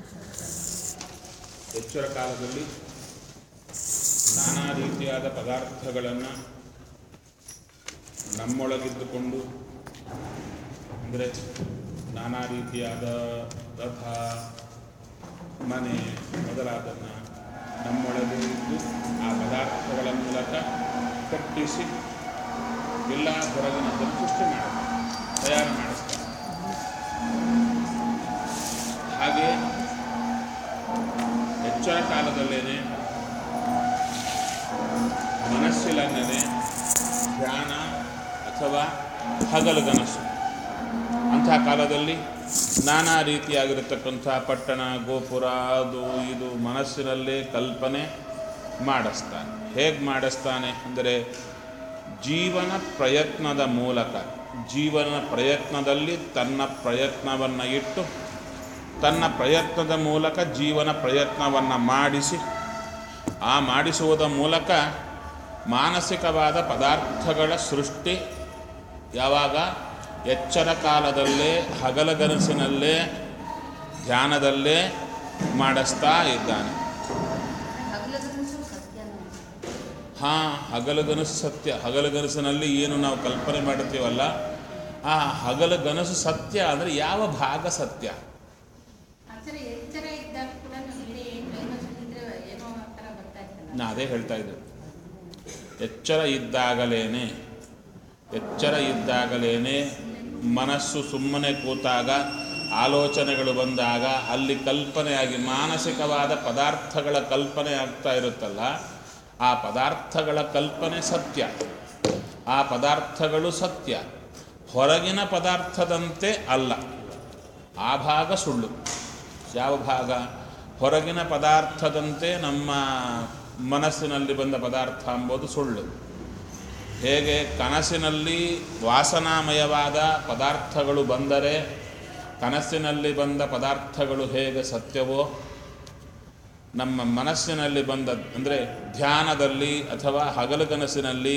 ಎಚ್ಚರ ಕಾಲದಲ್ಲಿ ನಾನಾ ರೀತಿಯಾದ ಪದಾರ್ಥಗಳನ್ನು ನಮ್ಮೊಳಗಿದ್ದುಕೊಂಡು ಅಂದರೆ ನಾನಾ ರೀತಿಯಾದ ರಥ ಮನೆ ಮೊದಲಾದನ್ನು ನಮ್ಮೊಳಗೆ ಇದ್ದು ಆ ಪದಾರ್ಥಗಳ ಮೂಲಕ ಕಟ್ಟಿಸಿ ಎಲ್ಲ ಹೊರಗಿನದನ್ನು ಸೃಷ್ಟಿ ಮಾಡುತ್ತಾರೆ ತಯಾರು ಮಾಡಿಸ್ತಾರೆ ಹಾಗೆ ಎಚ್ಚರ ಕಾಲದಲ್ಲೇನೆ ಮನಸ್ಸಿಲನ್ನೇ ಧ್ಯಾನ ಅಥವಾ ಹಗಲುಗನಸು ಅಂತಹ ಕಾಲದಲ್ಲಿ ನಾನಾ ರೀತಿಯಾಗಿರತಕ್ಕಂಥ ಪಟ್ಟಣ ಗೋಪುರ ಅದು ಇದು ಮನಸ್ಸಿನಲ್ಲೇ ಕಲ್ಪನೆ ಮಾಡಿಸ್ತಾನೆ ಹೇಗೆ ಮಾಡಿಸ್ತಾನೆ ಅಂದರೆ ಜೀವನ ಪ್ರಯತ್ನದ ಮೂಲಕ ಜೀವನ ಪ್ರಯತ್ನದಲ್ಲಿ ತನ್ನ ಪ್ರಯತ್ನವನ್ನು ಇಟ್ಟು ತನ್ನ ಪ್ರಯತ್ನದ ಮೂಲಕ ಜೀವನ ಪ್ರಯತ್ನವನ್ನು ಮಾಡಿಸಿ ಆ ಮಾಡಿಸುವುದರ ಮೂಲಕ ಮಾನಸಿಕವಾದ ಪದಾರ್ಥಗಳ ಸೃಷ್ಟಿ ಯಾವಾಗ ಎಚ್ಚರ ಕಾಲದಲ್ಲೇ ಹಗಲಗನಸಿನಲ್ಲೇ ಧ್ಯಾನದಲ್ಲೇ ಮಾಡಿಸ್ತಾ ಇದ್ದಾನೆ ಹಗಲಗನಸು ಸತ್ಯನೂ ಹಾಂ ಹಗಲಗನಸು ಸತ್ಯ ಹಗಲಗನಸಿನಲ್ಲಿ ಏನು ನಾವು ಕಲ್ಪನೆ ಮಾಡುತ್ತೀವಲ್ಲ ಆ ಹಗಲಗನಸು ಸತ್ಯ ಅಂದರೆ ಯಾವ ಭಾಗ ಸತ್ಯ ಆತರ ಎಚ್ಚರ ಇದ್ದಾಗ ಕೂಡ ನಮಗೆ ಏನು ಎಮೋಷನ್ ಇದ್ರೆ ಏನೋ ಆ ಥರ ಬರ್ತಾ ಇರ್ತಲ್ಲ ನಾ ಅದೇ ಹೇಳ್ತಾ ಇದ್ದೆ ಎಚ್ಚರ ಇದ್ದಾಗಲೇನೆ ಎಚ್ಚರ ಇದ್ದಾಗಲೇನೆ ಮನಸ್ಸು ಸುಮ್ಮನೆ ಕೂತಾಗ ಆಲೋಚನೆಗಳು ಬಂದಾಗ ಅಲ್ಲಿ ಕಲ್ಪನೆಯಾಗಿ ಮಾನಸಿಕವಾದ ಪದಾರ್ಥಗಳ ಕಲ್ಪನೆ ಆಗ್ತಾ ಇರುತ್ತಲ್ಲ ಆ ಪದಾರ್ಥಗಳ ಕಲ್ಪನೆ ಸತ್ಯ ಆ ಪದಾರ್ಥಗಳು ಸತ್ಯ ಹೊರಗಿನ ಪದಾರ್ಥದಂತೆ ಅಲ್ಲ ಆ ಭಾಗ ಸುಳ್ಳು ಯಾವ ಭಾಗ ಹೊರಗಿನ ಪದಾರ್ಥದಂತೆ ನಮ್ಮ ಮನಸ್ಸಿನಲ್ಲಿ ಬಂದ ಪದಾರ್ಥ ಎಂಬುದು ಸುಳ್ಳು ಹೇಗೆ ಕನಸಿನಲ್ಲಿ ವಾಸನಾಮಯವಾದ ಪದಾರ್ಥಗಳು ಬಂದರೆ ಕನಸಿನಲ್ಲಿ ಬಂದ ಪದಾರ್ಥಗಳು ಹೇಗೆ ಸತ್ಯವೋ ನಮ್ಮ ಮನಸ್ಸಿನಲ್ಲಿ ಬಂದ ಅಂದರೆ ಧ್ಯಾನದಲ್ಲಿ ಅಥವಾ ಹಗಲುಗನಸಿನಲ್ಲಿ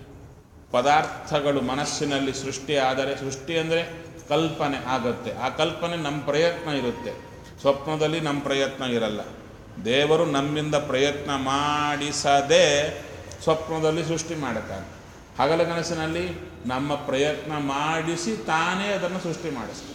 ಪದಾರ್ಥಗಳು ಮನಸ್ಸಿನಲ್ಲಿ ಸೃಷ್ಟಿಯಾದರೆ ಸೃಷ್ಟಿ ಅಂದರೆ ಕಲ್ಪನೆ ಆಗುತ್ತೆ ಆ ಕಲ್ಪನೆ ನಮ್ಮ ಪ್ರಯತ್ನ ಇರುತ್ತೆ ಸ್ವಪ್ನದಲ್ಲಿ ನಮ್ಮ ಪ್ರಯತ್ನ ಇರಲ್ಲ ದೇವರು ನಮ್ಮಿಂದ ಪ್ರಯತ್ನ ಮಾಡಿಸದೆ ಸ್ವಪ್ನದಲ್ಲಿ ಸೃಷ್ಟಿ ಮಾಡುತ್ತಾನೆ ಹಗಲಗನಸಿನಲ್ಲಿ ನಮ್ಮ ಪ್ರಯತ್ನ ಮಾಡಿಸಿ ತಾನೇ ಅದನ್ನು ಸೃಷ್ಟಿ ಮಾಡಿಸ್ತಾನೆ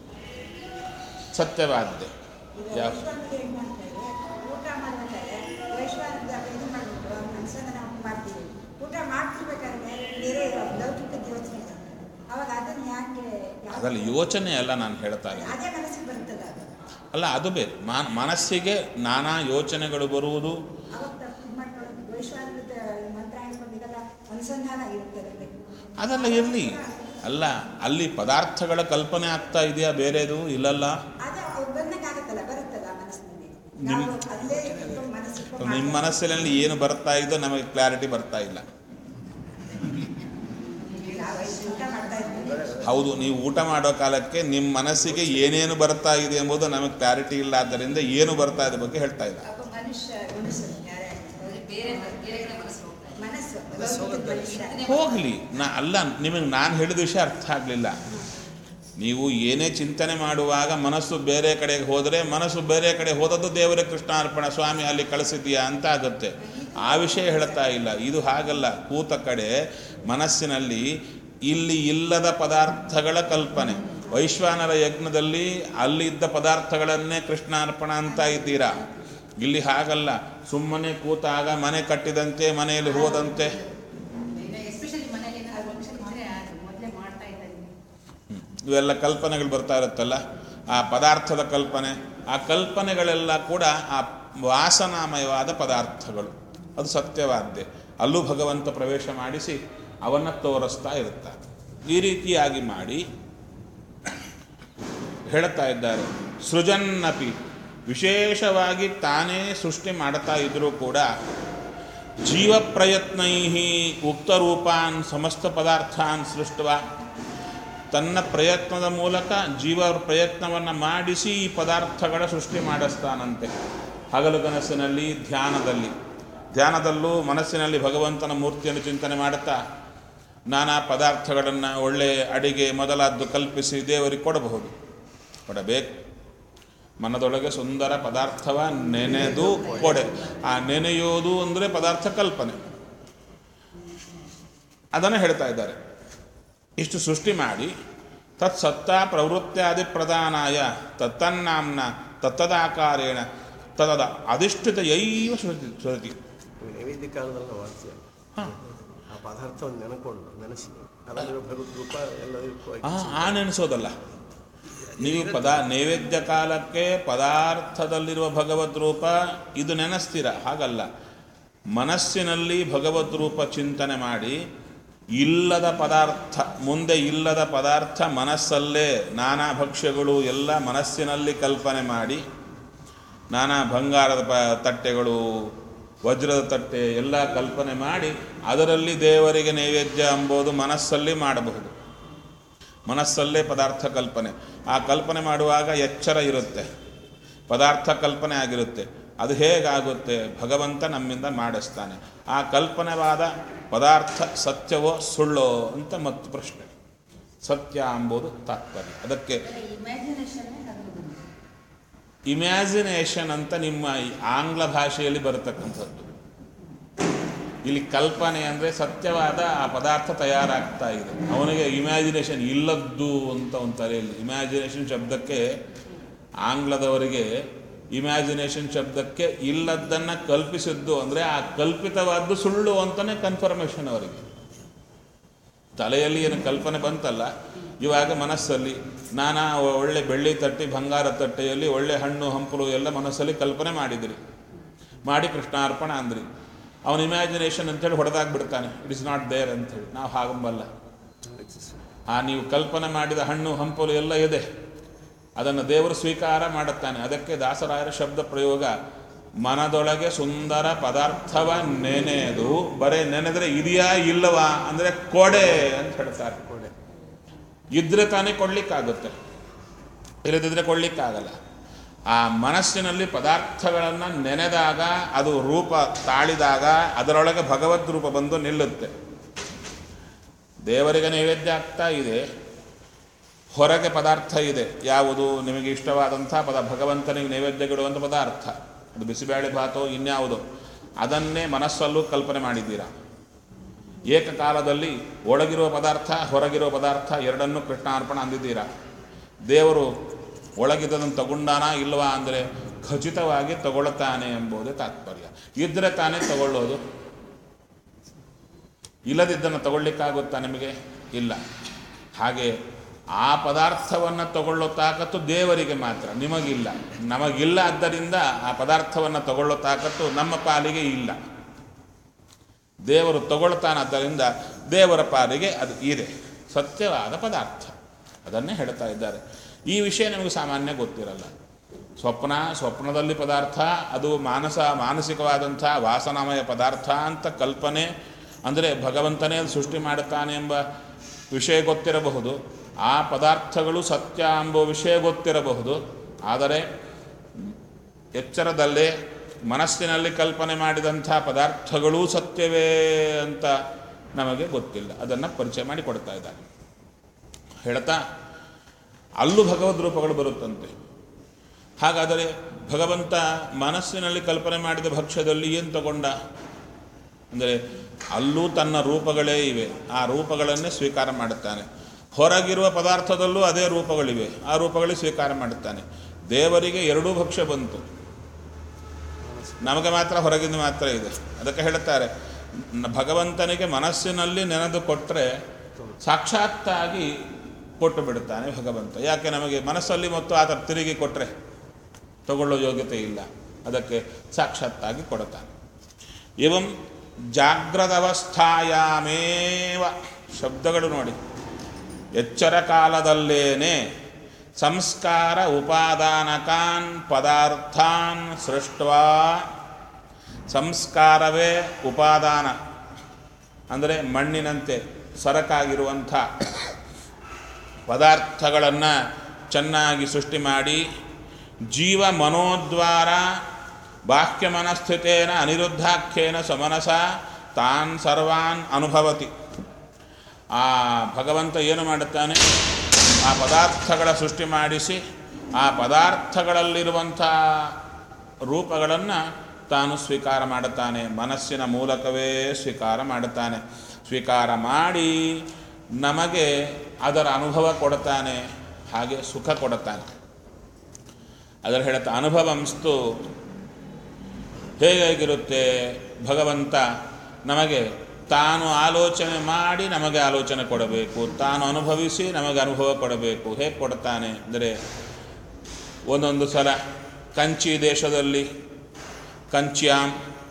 ಸತ್ಯವಾದ್ದೆ ಯಾವ ಇಷ್ಟೊಂದು ಏನ್ ಮಾಡ್ತಾರೆ? ಊಟ ಮಾಡ್ಬೇಕಾದ್ರೆ ವೈಶ್ವಾನದ ಇದು ಮಾಡ್ಬಿಟ್ಟು ಮನಸ್ಸನ್ನ ನಾವು ಮಾಡ್ತೀವಿ ಊಟ ಮಾಡ್ತಿರ್ಬೇಕಾದ್ರೆ ಬೇರೆ ಲೌಕಿಕ ಯೋಚನೆ ಬರ್ತದೆ. ಅವಾಗ ಅದನ್ನ ಯಾಕೆ ಯಾಕೆ- ಅದರಲ್ಲಿ ಯೋಚನೆ ಅಲ್ಲ ನಾನು ಹೇಳ್ತಾ ಇದ್ದೀನಿ ಅದೇ ಮನಸ್ಸಿಗೆ ಬರ್ತದೆ ಅದು ಅಲ್ಲ ಅದು ಬೇರೆ ಮಾ ಮನಸ್ಸಿಗೆ ನಾನಾ ಯೋಚನೆಗಳು ಬರುವುದು ಅವಾಗ ತಪ್ಪು ಮಾಡ್ಕೊಳ್ಳೋದು ವೈಶ್ವಾನದ ಮಂತ್ರ ಹೇಳ್ಕೊಂಡಿದ್ದಲ್ಲ ಅನುಸಂಧಾನ ಇರ್ತದೆ ಅದೆಲ್ಲ ಇರಲಿ ಅಲ್ಲ ಅಲ್ಲಿ ಪದಾರ್ಥಗಳ ಕಲ್ಪನೆ ಆಗ್ತಾ ಇದೆಯಾ ಬೇರೆದು ಇಲ್ಲಲ್ಲ ಅದೇ ಅವ್ರು ಬಂದಂಗಾಗತ್ತಲ್ಲ ಬರುತ್ತಲ್ಲ ಮನಸ್ಸಿನಲ್ಲಿ ನಿಮ್- ನಾವು ಅಲ್ಲೇ ಇಟ್ಕೊಂಡು ಮನಸ್ಸಿಟ್ಟು ನಿಮ್ಮ ಮನಸ್ಸಿನಲ್ಲಿ ಏನು ಬರ್ತಾ ಇದೋ ನಮಗೆ ಕ್ಲಾರಿಟಿ ಬರ್ತಾ ಇಲ್ಲ ನಾವು ಊಟ ಮಾಡ್ತಾ ಇದ್ವಿ ಹೌದು ನೀವು ಊಟ ಮಾಡೋ ಕಾಲಕ್ಕೆ ನಿಮ್ಮ ಮನಸ್ಸಿಗೆ ಏನೇನು ಬರ್ತಾ ಇದೆ ಎಂಬುದು ನಮಗೆ ಕ್ಲಾರಿಟಿ ಇಲ್ಲ ಆದ್ದರಿಂದ ಏನು ಬರ್ತಾ ಇದೆ ಬಗ್ಗೆ ಹೇಳ್ತಾ ಇಲ್ಲ ಅಪ್ಪ ಮನುಷ್ಯ ಮನಸ್ಸು ಯಾರೇ ಬೇರೆ ಬೇರೆ ಕಡೆ ಮನಸ್ಸು ಹೋಗ್ತಾ ಇದೆ ಮನಸ್ಸು ಲೌಕಿಕ ಮನುಷ್ಯ ಹೋಗಲಿ ನಾ ಅಲ್ಲ ನಿಮಗೆ ನಾನು ಹೇಳಿದ ವಿಷಯ ಅರ್ಥ ಆಗಲಿಲ್ಲ ನೀವು ಏನೇ ಚಿಂತನೆ ಮಾಡುವಾಗ ಮನಸ್ಸು ಬೇರೆ ಕಡೆಗೆ ಹೋದರೆ ಮನಸ್ಸು ಬೇರೆ ಕಡೆ ಹೋದದ್ದು ದೇವರ ಕೃಷ್ಣಾರ್ಪಣ ಸ್ವಾಮಿ ಅಲ್ಲಿ ಕಳಿಸಿದ್ಯಾ ಅಂತ ಆಗುತ್ತೆ ಆ ವಿಷಯ ಹೇಳ್ತಾ ಇಲ್ಲ ಇದು ಹಾಗಲ್ಲ ಕೂತ ಕಡೆ ಮನಸ್ಸಿನಲ್ಲಿ ಇಲ್ಲಿ ಇಲ್ಲದ ಪದಾರ್ಥಗಳ ಕಲ್ಪನೆ ವೈಶ್ವಾನರ ಯಜ್ಞದಲ್ಲಿ ಅಲ್ಲಿದ್ದ ಪದಾರ್ಥಗಳನ್ನೇ ಕೃಷ್ಣಾರ್ಪಣ ಅಂತ ಇದ್ದೀರಾ ಇಲ್ಲಿ ಹಾಗಲ್ಲ ಸುಮ್ಮನೆ ಕೂತಾಗ ಮನೆ ಕಟ್ಟಿದಂತೆ ಮನೆಯಲ್ಲಿ ಹೋದಂತೆ ಎಸ್ಪೆಷಲಿ ಮನೇಲಿ ಏನಾದ್ರು ಫಂಕ್ಷನ್ ಇದ್ರೆ ಅದು ಮೊದಲೇ ಮಾಡ್ತಾ ಇದ್ದಾರೆ ಇವೆಲ್ಲ ಕಲ್ಪನೆಗಳು ಬರ್ತಾ ಇರುತ್ತಲ್ಲ ಆ ಪದಾರ್ಥದ ಕಲ್ಪನೆ ಆ ಕಲ್ಪನೆಗಳೆಲ್ಲ ಕೂಡ ಆ ವಾಸನಾಮಯವಾದ ಪದಾರ್ಥಗಳು ಅದು ಸತ್ಯವಾದ್ದೆ ಅಲ್ಲೂ ಭಗವಂತ ಪ್ರವೇಶ ಮಾಡಿಸಿ ಅವನ್ನು ತೋರಿಸ್ತಾ ಇರುತ್ತಾರೆ ಈ ರೀತಿಯಾಗಿ ಮಾಡಿ ಹೇಳ್ತಾ ಇದ್ದಾರೆ ಸೃಜನ್ನಪಿ ವಿಶೇಷವಾಗಿ ತಾನೇ ಸೃಷ್ಟಿ ಮಾಡ್ತಾ ಇದ್ರೂ ಕೂಡ ಜೀವ ಪ್ರಯತ್ನೈ ಉಕ್ತರೂಪಾನ್ ಸಮಸ್ತ ಪದಾರ್ಥಾನ್ ಸೃಷ್ಟವ ತನ್ನ ಪ್ರಯತ್ನದ ಮೂಲಕ ಜೀವ ಪ್ರಯತ್ನವನ್ನು ಮಾಡಿಸಿ ಈ ಪದಾರ್ಥಗಳ ಸೃಷ್ಟಿ ಮಾಡಿಸ್ತಾನಂತೆ ಹಗಲುಗನಸಿನಲ್ಲಿ ಧ್ಯಾನದಲ್ಲಿ ಧ್ಯಾನದಲ್ಲೂ ಮನಸ್ಸಿನಲ್ಲಿ ಭಗವಂತನ ಮೂರ್ತಿಯನ್ನು ಚಿಂತನೆ ಮಾಡುತ್ತಾ ನಾನಾ ಪದಾರ್ಥಗಳನ್ನು ಒಳ್ಳೆಯ ಅಡಿಗೆ ಮೊದಲಾದ್ದು ಕಲ್ಪಿಸಿ ದೇವರಿಗೆ ಕೊಡಬಹುದು ಕೊಡಬೇಕು ಮನದೊಳಗೆ ಸುಂದರ ಪದಾರ್ಥವ ನೆನೆದು ಕೊಡೆ ಆ ನೆನೆಯೋದು ಅಂದರೆ ಪದಾರ್ಥ ಕಲ್ಪನೆ ಅದನ್ನು ಹೇಳ್ತಾ ಇದ್ದಾರೆ ಇಷ್ಟು ಸೃಷ್ಟಿ ಮಾಡಿ ತತ್ ಸತ್ತ ಪ್ರವೃತ್ತಿಯಾದಿ ಪ್ರಧಾನಾಯ ತತ್ತನ್ನಾಂನ ತತ್ತದಾಕಾರೇಣ ತದದ ಅಧಿಷ್ಠಿತ ಯೈವ ಶ್ರುತಿ ಶ್ರುತಿ ನೈವೇದ್ಯ ಕಾಲದಲ್ಲಿ ವಾಡ್ತೀವಿ ಹಾಂ ಆ ಪದಾರ್ಥವನ್ನು ನೆನಕೊಂಡು ನೆನೆಸಿ ಅದರಲ್ಲಿರೋ ಭಗವದ್ ರೂಪ ಎಲ್ಲದಕ್ಕೂ ಆ ಆ ನೆನೆಸೋದಲ್ಲ ನೀವು ಪದ ನೈವೇದ್ಯ ಕಾಲಕ್ಕೆ ಪದಾರ್ಥದಲ್ಲಿರುವ ಭಗವದ್ ರೂಪ ಇದು ನೆನೆಸ್ತೀರ ಹಾಗಲ್ಲ ಮನಸ್ಸಿನಲ್ಲಿ ಭಗವದ್ ರೂಪ ಚಿಂತನೆ ಮಾಡಿ ಇಲ್ಲದ ಪದಾರ್ಥ ಮುಂದೆ ಇಲ್ಲದ ಪದಾರ್ಥ ಮನಸ್ಸಲ್ಲೇ ನಾನಾ ಭಕ್ಷ್ಯಗಳು ಎಲ್ಲ ಮನಸ್ಸಿನಲ್ಲಿ ಕಲ್ಪನೆ ಮಾಡಿ ನಾನಾ ಬಂಗಾರದ ಪ ತಟ್ಟೆಗಳು ವಜ್ರದ ತಟ್ಟೆ ಎಲ್ಲ ಕಲ್ಪನೆ ಮಾಡಿ ಅದರಲ್ಲಿ ದೇವರಿಗೆ ನೈವೇದ್ಯ ಎಂಬುದು ಮನಸ್ಸಲ್ಲಿ ಮಾಡಬಹುದು ಮನಸ್ಸಲ್ಲೇ ಪದಾರ್ಥ ಕಲ್ಪನೆ ಆ ಕಲ್ಪನೆ ಮಾಡುವಾಗ ಎಚ್ಚರ ಇರುತ್ತೆ ಪದಾರ್ಥ ಕಲ್ಪನೆ ಆಗಿರುತ್ತೆ ಅದು ಹೇಗಾಗುತ್ತೆ ಭಗವಂತ ನಮ್ಮಿಂದ ಮಾಡಿಸ್ತಾನೆ ಆ ಕಲ್ಪನೆವಾದ ಪದಾರ್ಥ ಸತ್ಯವೋ ಸುಳ್ಳೋ ಅಂತ ಮತ್ತು ಪ್ರಶ್ನೆ ಸತ್ಯ ಎಂಬುದು ತಾತ್ಪರ್ಯ ಅದಕ್ಕೆ ಇಮ್ಯಾಜಿನೇಷನ್ ಇಮ್ಯಾಜಿನೇಷನ್ ಅಂತ ನಿಮ್ಮ ಈ ಆಂಗ್ಲ ಭಾಷೆಯಲ್ಲಿ ಬರತಕ್ಕಂಥದ್ದು ಇಲ್ಲಿ ಕಲ್ಪನೆ ಅಂದರೆ ಸತ್ಯವಾದ ಆ ಪದಾರ್ಥ ತಯಾರಾಗ್ತಾ ಇದೆ ಅವನಿಗೆ ಇಮ್ಯಾಜಿನೇಷನ್ ಇಲ್ಲದ್ದು ಅಂತ ಒಂದು ತಲೆಯಲ್ಲಿ ಇಮ್ಯಾಜಿನೇಷನ್ ಶಬ್ದಕ್ಕೆ ಆಂಗ್ಲದವರಿಗೆ ಇಮ್ಯಾಜಿನೇಷನ್ ಶಬ್ದಕ್ಕೆ ಇಲ್ಲದ್ದನ್ನು ಕಲ್ಪಿಸಿದ್ದು ಅಂದರೆ ಆ ಕಲ್ಪಿತವಾದ್ದು ಸುಳ್ಳು ಅಂತಲೇ ಕನ್ಫರ್ಮೇಷನ್ ಅವರಿಗೆ ತಲೆಯಲ್ಲಿ ಏನು ಕಲ್ಪನೆ ಬಂತಲ್ಲ ಇವಾಗ ಮನಸ್ಸಲ್ಲಿ ನಾನಾ ಒಳ್ಳೆ ಬೆಳ್ಳಿ ತಟ್ಟಿ ಬಂಗಾರ ತಟ್ಟೆಯಲ್ಲಿ ಒಳ್ಳೆ ಹಣ್ಣು ಹಂಪಲು ಎಲ್ಲ ಮನಸ್ಸಲ್ಲಿ ಕಲ್ಪನೆ ಮಾಡಿದಿರಿ ಮಾಡಿ ಕೃಷ್ಣಾರ್ಪಣ ಅಂದ್ರಿ ಅವನ ಇಮ್ಯಾಜಿನೇಷನ್ ಅಂತೇಳಿ ಹೊಡೆದಾಗ್ಬಿಡ್ತಾನೆ ಇಟ್ ಇಸ್ ನಾಟ್ ದೇರ್ ಅಂತೇಳಿ ನಾವು ಹಾಗಂಬಲ್ಲ ಆ ನೀವು ಕಲ್ಪನೆ ಮಾಡಿದ ಹಣ್ಣು ಹಂಪಲು ಎಲ್ಲ ಇದೆ ಅದನ್ನು ದೇವರು ಸ್ವೀಕಾರ ಮಾಡುತ್ತಾನೆ ಅದಕ್ಕೆ ದಾಸರಾಯರ ಶಬ್ದ ಪ್ರಯೋಗ ಮನದೊಳಗೆ ಸುಂದರ ಪದಾರ್ಥವ ನೆನೆದು ಬರೇ ನೆನೆದ್ರೆ ಇದೆಯಾ ಇಲ್ಲವಾ ಅಂದರೆ ಕೊಡೆ ಅಂತ ಹೇಳ್ತಾರೆ ಕೊಡೆ ಇದ್ರೆ ತಾನೇ ಕೊಡ್ಲಿಕ್ಕಾಗುತ್ತೆ ಇಲ್ಲದಿದ್ರೆ ಕೊಡ್ಲಿಕ್ಕಾಗಲ್ಲ ಆ ಮನಸ್ಸಿನಲ್ಲಿ ಪದಾರ್ಥಗಳನ್ನು ನೆನೆದಾಗ ಅದು ರೂಪ ತಾಳಿದಾಗ ಅದರೊಳಗೆ ಭಗವದ್ ರೂಪ ಬಂದು ನಿಲ್ಲುತ್ತೆ ದೇವರಿಗೆ ನೈವೇದ್ಯ ಆಗ್ತಾ ಇದೆ ಹೊರಗೆ ಪದಾರ್ಥ ಇದೆ ಯಾವುದು ನಿಮಗೆ ಇಷ್ಟವಾದಂಥ ಪದ ಭಗವಂತನಿಗೆ ನೈವೇದ್ಯಗಿಡುವಂಥ ಪದಾರ್ಥ ಅದು ಬಿಸಿಬೇಳೆ ಭಾತೋ ಇನ್ಯಾವುದೋ ಅದನ್ನೇ ಮನಸ್ಸಲ್ಲೂ ಕಲ್ಪನೆ ಮಾಡಿದ್ದೀರಾ ಏಕಕಾಲದಲ್ಲಿ ಒಳಗಿರುವ ಪದಾರ್ಥ ಹೊರಗಿರುವ ಪದಾರ್ಥ ಎರಡನ್ನೂ ಕೃಷ್ಣಾರ್ಪಣ ಅಂದಿದ್ದೀರಾ ದೇವರು ಒಳಗಿದ್ದದನ್ನು ತಗೊಂಡಾನ ಇಲ್ವಾ ಅಂದರೆ ಖಚಿತವಾಗಿ ತಗೊಳ್ತಾನೆ ಎಂಬುದೇ ತಾತ್ಪರ್ಯ ಇದ್ದರೆ ತಾನೇ ತಗೊಳ್ಳೋದು ಇಲ್ಲದಿದ್ದನ್ನು ತಗೊಳ್ಳಿಕ್ಕಾಗುತ್ತಾ ನಿಮಗೆ ಇಲ್ಲ ಹಾಗೆ ಆ ಪದಾರ್ಥವನ್ನು ತಗೊಳ್ಳೋ ತಾಕತ್ತು ದೇವರಿಗೆ ಮಾತ್ರ ನಿಮಗಿಲ್ಲ ನಮಗಿಲ್ಲ ಆದ್ದರಿಂದ ಆ ಪದಾರ್ಥವನ್ನು ತಗೊಳ್ಳೋ ತಾಕತ್ತು ನಮ್ಮ ಪಾಲಿಗೆ ಇಲ್ಲ ದೇವರು ತಗೊಳ್ತಾನಾದ್ದರಿಂದ ದೇವರ ಪಾಲಿಗೆ ಅದು ಇದೆ ಸತ್ಯವಾದ ಪದಾರ್ಥ ಅದನ್ನೇ ಹೇಳ್ತಾ ಇದ್ದಾರೆ ಈ ವಿಷಯ ನಿಮಗೆ ಸಾಮಾನ್ಯ ಗೊತ್ತಿರಲ್ಲ ಸ್ವಪ್ನ ಸ್ವಪ್ನದಲ್ಲಿ ಪದಾರ್ಥ ಅದು ಮಾನಸ ಮಾನಸಿಕವಾದಂಥ ವಾಸನಾಮಯ ಪದಾರ್ಥ ಅಂತ ಕಲ್ಪನೆ ಅಂದರೆ ಭಗವಂತನೇ ಅದು ಸೃಷ್ಟಿ ಮಾಡುತ್ತಾನೆ ಎಂಬ ವಿಷಯ ಗೊತ್ತಿರಬಹುದು ಆ ಪದಾರ್ಥಗಳು ಸತ್ಯ ಎಂಬ ವಿಷಯ ಗೊತ್ತಿರಬಹುದು ಆದರೆ ಎಚ್ಚರದಲ್ಲೇ ಮನಸ್ಸಿನಲ್ಲಿ ಕಲ್ಪನೆ ಮಾಡಿದಂಥ ಪದಾರ್ಥಗಳೂ ಸತ್ಯವೇ ಅಂತ ನಮಗೆ ಗೊತ್ತಿಲ್ಲ ಅದನ್ನು ಪರಿಚಯ ಮಾಡಿ ಕೊಡ್ತಾ ಇದ್ದಾರೆ ಹೇಳ್ತಾ ಅಲ್ಲೂ ಭಗವದ್ ರೂಪಗಳು ಬರುತ್ತಂತೆ ಹಾಗಾದರೆ ಭಗವಂತ ಮನಸ್ಸಿನಲ್ಲಿ ಕಲ್ಪನೆ ಮಾಡಿದ ಭಕ್ಷ್ಯದಲ್ಲಿ ಏನು ತಗೊಂಡ ಅಂದರೆ ಅಲ್ಲೂ ತನ್ನ ರೂಪಗಳೇ ಇವೆ ಆ ರೂಪಗಳನ್ನೇ ಸ್ವೀಕಾರ ಮಾಡುತ್ತಾನೆ ಹೊರಗಿರುವ ಪದಾರ್ಥದಲ್ಲೂ ಅದೇ ರೂಪಗಳಿವೆ ಆ ರೂಪಗಳಿಗೆ ಸ್ವೀಕಾರ ಮಾಡುತ್ತಾನೆ ದೇವರಿಗೆ ಎರಡೂ ಭಕ್ಷ್ಯ ಬಂತು ನಮಗೆ ಮಾತ್ರ ಹೊರಗಿಂದ ಮಾತ್ರ ಇದೆ ಅದಕ್ಕೆ ಹೇಳುತ್ತಾರೆ ನ- ಭಗವಂತನಿಗೆ ಮನಸ್ಸಿನಲ್ಲಿ ನೆನೆದು ಕೊಟ್ಟರೆ ಸಾಕ್ಷಾತ್ತಾಗಿ ಕೊಟ್ಟು ಬಿಡುತ್ತಾನೆ ಭಗವಂತ ಯಾಕೆ ನಮಗೆ ಮನಸ್ಸಲ್ಲಿ ಮತ್ತು ಆತ ತಿರುಗಿ ಕೊಟ್ಟರೆ ತಗೊಳ್ಳೋ ಯೋಗ್ಯತೆ ಇಲ್ಲ ಅದಕ್ಕೆ ಸಾಕ್ಷಾತ್ತಾಗಿ ಕೊಡುತ್ತಾನೆ ಇವಂ ಜಾಗ್ರದವಸ್ಥಾಯಾಮೇವ ಶಬ್ದಗಳು ನೋಡಿ ಎಚ್ಚರ ಕಾಲದಲ್ಲೇನೆ ಸಂಸ್ಕಾರ ಉಪಾದಾನಕಾನ್ ಪದಾರ್ಥಾನ್ ಸೃಷ್ಟ್ವಾ ಸಂಸ್ಕಾರವೇ ಉಪಾದಾನ ಅಂದರೆ ಮಣ್ಣಿನಂತೆ ಸರಕಾಗಿರುವಂಥ ಪದಾರ್ಥಗಳನ್ನು ಚೆನ್ನಾಗಿ ಸೃಷ್ಟಿ ಮಾಡಿ ಜೀವ ಮನೋದ್ವಾರ ಬಾಹ್ಯ ಮನಸ್ಥಿತೇನ ಅನಿರುದ್ಧಾಖ್ಯೇನ ಸಮನಸ ತಾನ್ ಸರ್ವಾನ್ ಅನುಭವತಿ ಆ ಭಗವಂತ ಏನು ಮಾಡುತ್ತಾನೆ ಆ ಪದಾರ್ಥಗಳ ಸೃಷ್ಟಿ ಮಾಡಿಸಿ ಆ ಪದಾರ್ಥಗಳಲ್ಲಿರುವಂಥ ರೂಪಗಳನ್ನು ತಾನು ಸ್ವೀಕಾರ ಮಾಡುತ್ತಾನೆ ಮನಸ್ಸಿನ ಮೂಲಕವೇ ಸ್ವೀಕಾರ ಮಾಡುತ್ತಾನೆ ಸ್ವೀಕಾರ ಮಾಡಿ ನಮಗೆ ಅದರ ಅನುಭವ ಕೊಡುತ್ತಾನೆ ಹಾಗೆ ಸುಖ ಕೊಡುತ್ತಾನೆ ಅದರ ಹೇಳುತ್ತೆ ಅನುಭವಂಸ್ತು ಹೇಗಾಗಿರುತ್ತೆ ಭಗವಂತ ನಮಗೆ ತಾನು ಆಲೋಚನೆ ಮಾಡಿ ನಮಗೆ ಆಲೋಚನೆ ಕೊಡಬೇಕು ತಾನು ಅನುಭವಿಸಿ ನಮಗೆ ಅನುಭವ ಕೊಡಬೇಕು ಹೇಗೆ ಕೊಡ್ತಾನೆ ಅಂದರೆ ಒಂದೊಂದು ಸಲ ಕಂಚಿ ದೇಶದಲ್ಲಿ ಕಂಚ್ಯಾಂ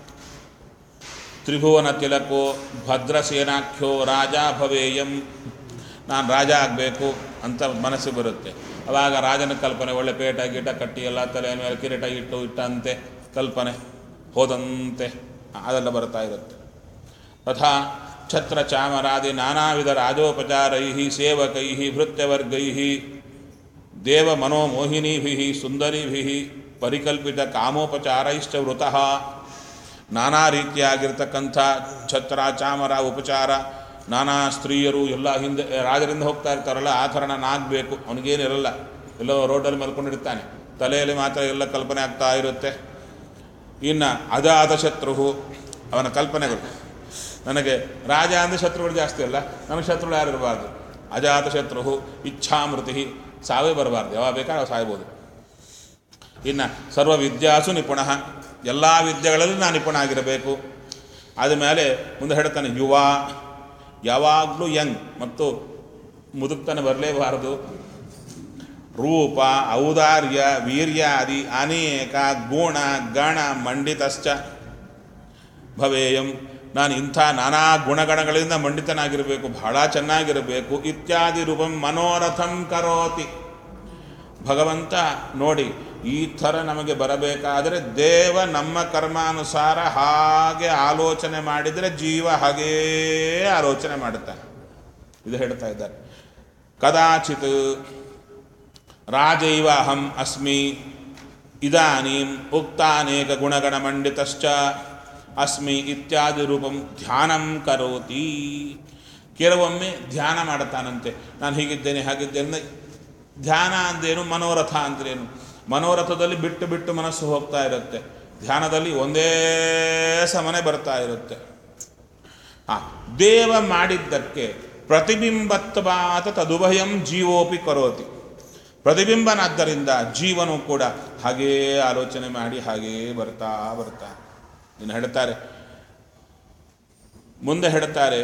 ತ್ರಿಭುವನ ತಿಲಕೋ ಭದ್ರಸೇನಾಖ್ಯೋ ರಾಜ ಭವೇಯಂ ನಾನು ರಾಜ ಆಗಬೇಕು ಅಂತ ಮನಸ್ಸಿಗೆ ಬರುತ್ತೆ ಅವಾಗ ರಾಜನ ಕಲ್ಪನೆ ಒಳ್ಳೆ ಪೇಟ ಗೀಟ ಕಟ್ಟಿ ಎಲ್ಲ ತಲೆ ಮೇಲೆ ಕಿರೀಟ ಇಟ್ಟು ಇಟ್ಟಂತೆ ಕಲ್ಪನೆ ಹೋದಂತೆ ಅದೆಲ್ಲ ಬರ್ತಾ ಇರುತ್ತೆ ತಥಾ ಛತ್ರ ಚಾಮರಾದಿ ನಾನಾ ವಿಧ ರಾಜೋಪಚಾರೈ ಸೇವಕೈ ಭೃತ್ಯವರ್ಗೈ ದೇವ ಮನೋಮೋಹಿನೀಭಿ ಸುಂದರಿಭಿ ಪರಿಕಲ್ಪಿತ ಕಾಮೋಪಚಾರೈಶ್ಚ ವೃತಃ ನಾನಾ ರೀತಿಯಾಗಿರ್ತಕ್ಕಂಥ ಛತ್ರ ಚಾಮರ ಉಪಚಾರ ನಾನಾ ಸ್ತ್ರೀಯರು ಎಲ್ಲ ಹಿಂದೆ ರಾಜರಿಂದ ಹೋಗ್ತಾ ಇರ್ತಾರಲ್ಲ ಆ ಥರ ನಾನು ಆಗಬೇಕು ಅವನಿಗೇನಿರಲ್ಲ ಎಲ್ಲೋ ರೋಡಲ್ಲಿ ಮಲ್ಕೊಂಡಿರ್ತಾನೆ ತಲೆಯಲ್ಲಿ ಮಾತ್ರ ಎಲ್ಲ ಕಲ್ಪನೆ ಆಗ್ತಾ ಇರುತ್ತೆ ಇನ್ನು ಅಜಾತ ಶತ್ರು ಅವನ ಕಲ್ಪನೆಗಳು ನನಗೆ ರಾಜ ಅಂದರೆ ಶತ್ರುಗಳು ಜಾಸ್ತಿ ಅಲ್ಲ ನನಗೆ ಶತ್ರುಗಳು ಯಾರು ಇರಬಾರ್ದು ಅಜಾತ ಶತ್ರು ಇಚ್ಛಾಮೃತಿ ಸಾವೇ ಬರಬಾರ್ದು ಯಾವಾಗ ಬೇಕಾದ್ರೆ ಸಾಯ್ಬೋದು ಇನ್ನು ಸರ್ವ ವಿದ್ಯಾಸು ನಿಪುಣ ಎಲ್ಲ ವಿದ್ಯೆಗಳಲ್ಲಿ ನಾನು ನಿಪುಣ ಆಗಿರಬೇಕು ಆದಮೇಲೆ ಮುಂದೆ ಹೇಳ್ತಾನೆ ಯುವ ಯಾವಾಗಲೂ ಯಂಗ್ ಮತ್ತು ಮುದುಕ್ತನ ಬರಲೇಬಾರದು ರೂಪ ಔದಾರ್ಯ ವೀರ್ಯಾದಿ ಅನೇಕ ಗುಣ ಗಣ ಮಂಡಿತಶ್ಚ ಭವೇಯಂ ನಾನು ಇಂಥ ನಾನಾ ಗುಣಗಣಗಳಿಂದ ಮಂಡಿತನಾಗಿರಬೇಕು ಬಹಳ ಚೆನ್ನಾಗಿರಬೇಕು ಇತ್ಯಾದಿ ರೂಪಂ ಮನೋರಥಂ ಕರೋತಿ ಭಗವಂತ ನೋಡಿ ಈ ಥರ ನಮಗೆ ಬರಬೇಕಾದರೆ ದೇವ ನಮ್ಮ ಕರ್ಮಾನುಸಾರ ಹಾಗೆ ಆಲೋಚನೆ ಮಾಡಿದರೆ ಜೀವ ಹಾಗೇ ಆಲೋಚನೆ ಮಾಡುತ್ತಾನೆ ಇದು ಹೇಳ್ತಾ ಇದ್ದಾರೆ ಕದಾಚಿತ್ ರಾಜೈವ ಅಹಂ ಅಸ್ಮಿ ಇದಾನೀಂ ಉಕ್ತಾನೇಕ ಗುಣಗಣಮಂಡಿತಶ್ಚ ಅಸ್ಮಿ ಇತ್ಯಾದಿ ರೂಪಂ ಧ್ಯಾನಂ ಕರೋತಿ ಕೆಲವೊಮ್ಮೆ ಧ್ಯಾನ ಮಾಡುತ್ತಾನಂತೆ ನಾನು ಹೀಗಿದ್ದೇನೆ ಹಾಗಿದ್ದೇನೆ ಧ್ಯಾನ ಅಂದೇನು ಮನೋರಥ ಅಂದ್ರೇನು ಮನೋರಥದಲ್ಲಿ ಬಿಟ್ಟು ಬಿಟ್ಟು ಮನಸ್ಸು ಹೋಗ್ತಾ ಇರುತ್ತೆ ಧ್ಯಾನದಲ್ಲಿ ಒಂದೇ ಸಮನೆ ಬರ್ತಾ ಇರುತ್ತೆ ಆ ದೇವ ಮಾಡಿದ್ದಕ್ಕೆ ಪ್ರತಿಬಿಂಬತ್ವಾತ ತದುಭಯಂ ಜೀವೋಪಿ ಕರೋತಿ ಪ್ರತಿಬಿಂಬನಾದ್ದರಿಂದ ಜೀವನು ಕೂಡ ಹಾಗೇ ಆಲೋಚನೆ ಮಾಡಿ ಹಾಗೇ ಬರ್ತಾ ಬರ್ತಾ ಇನ್ನು ಹೇಳ್ತಾರೆ ಮುಂದೆ ಹೇಳ್ತಾರೆ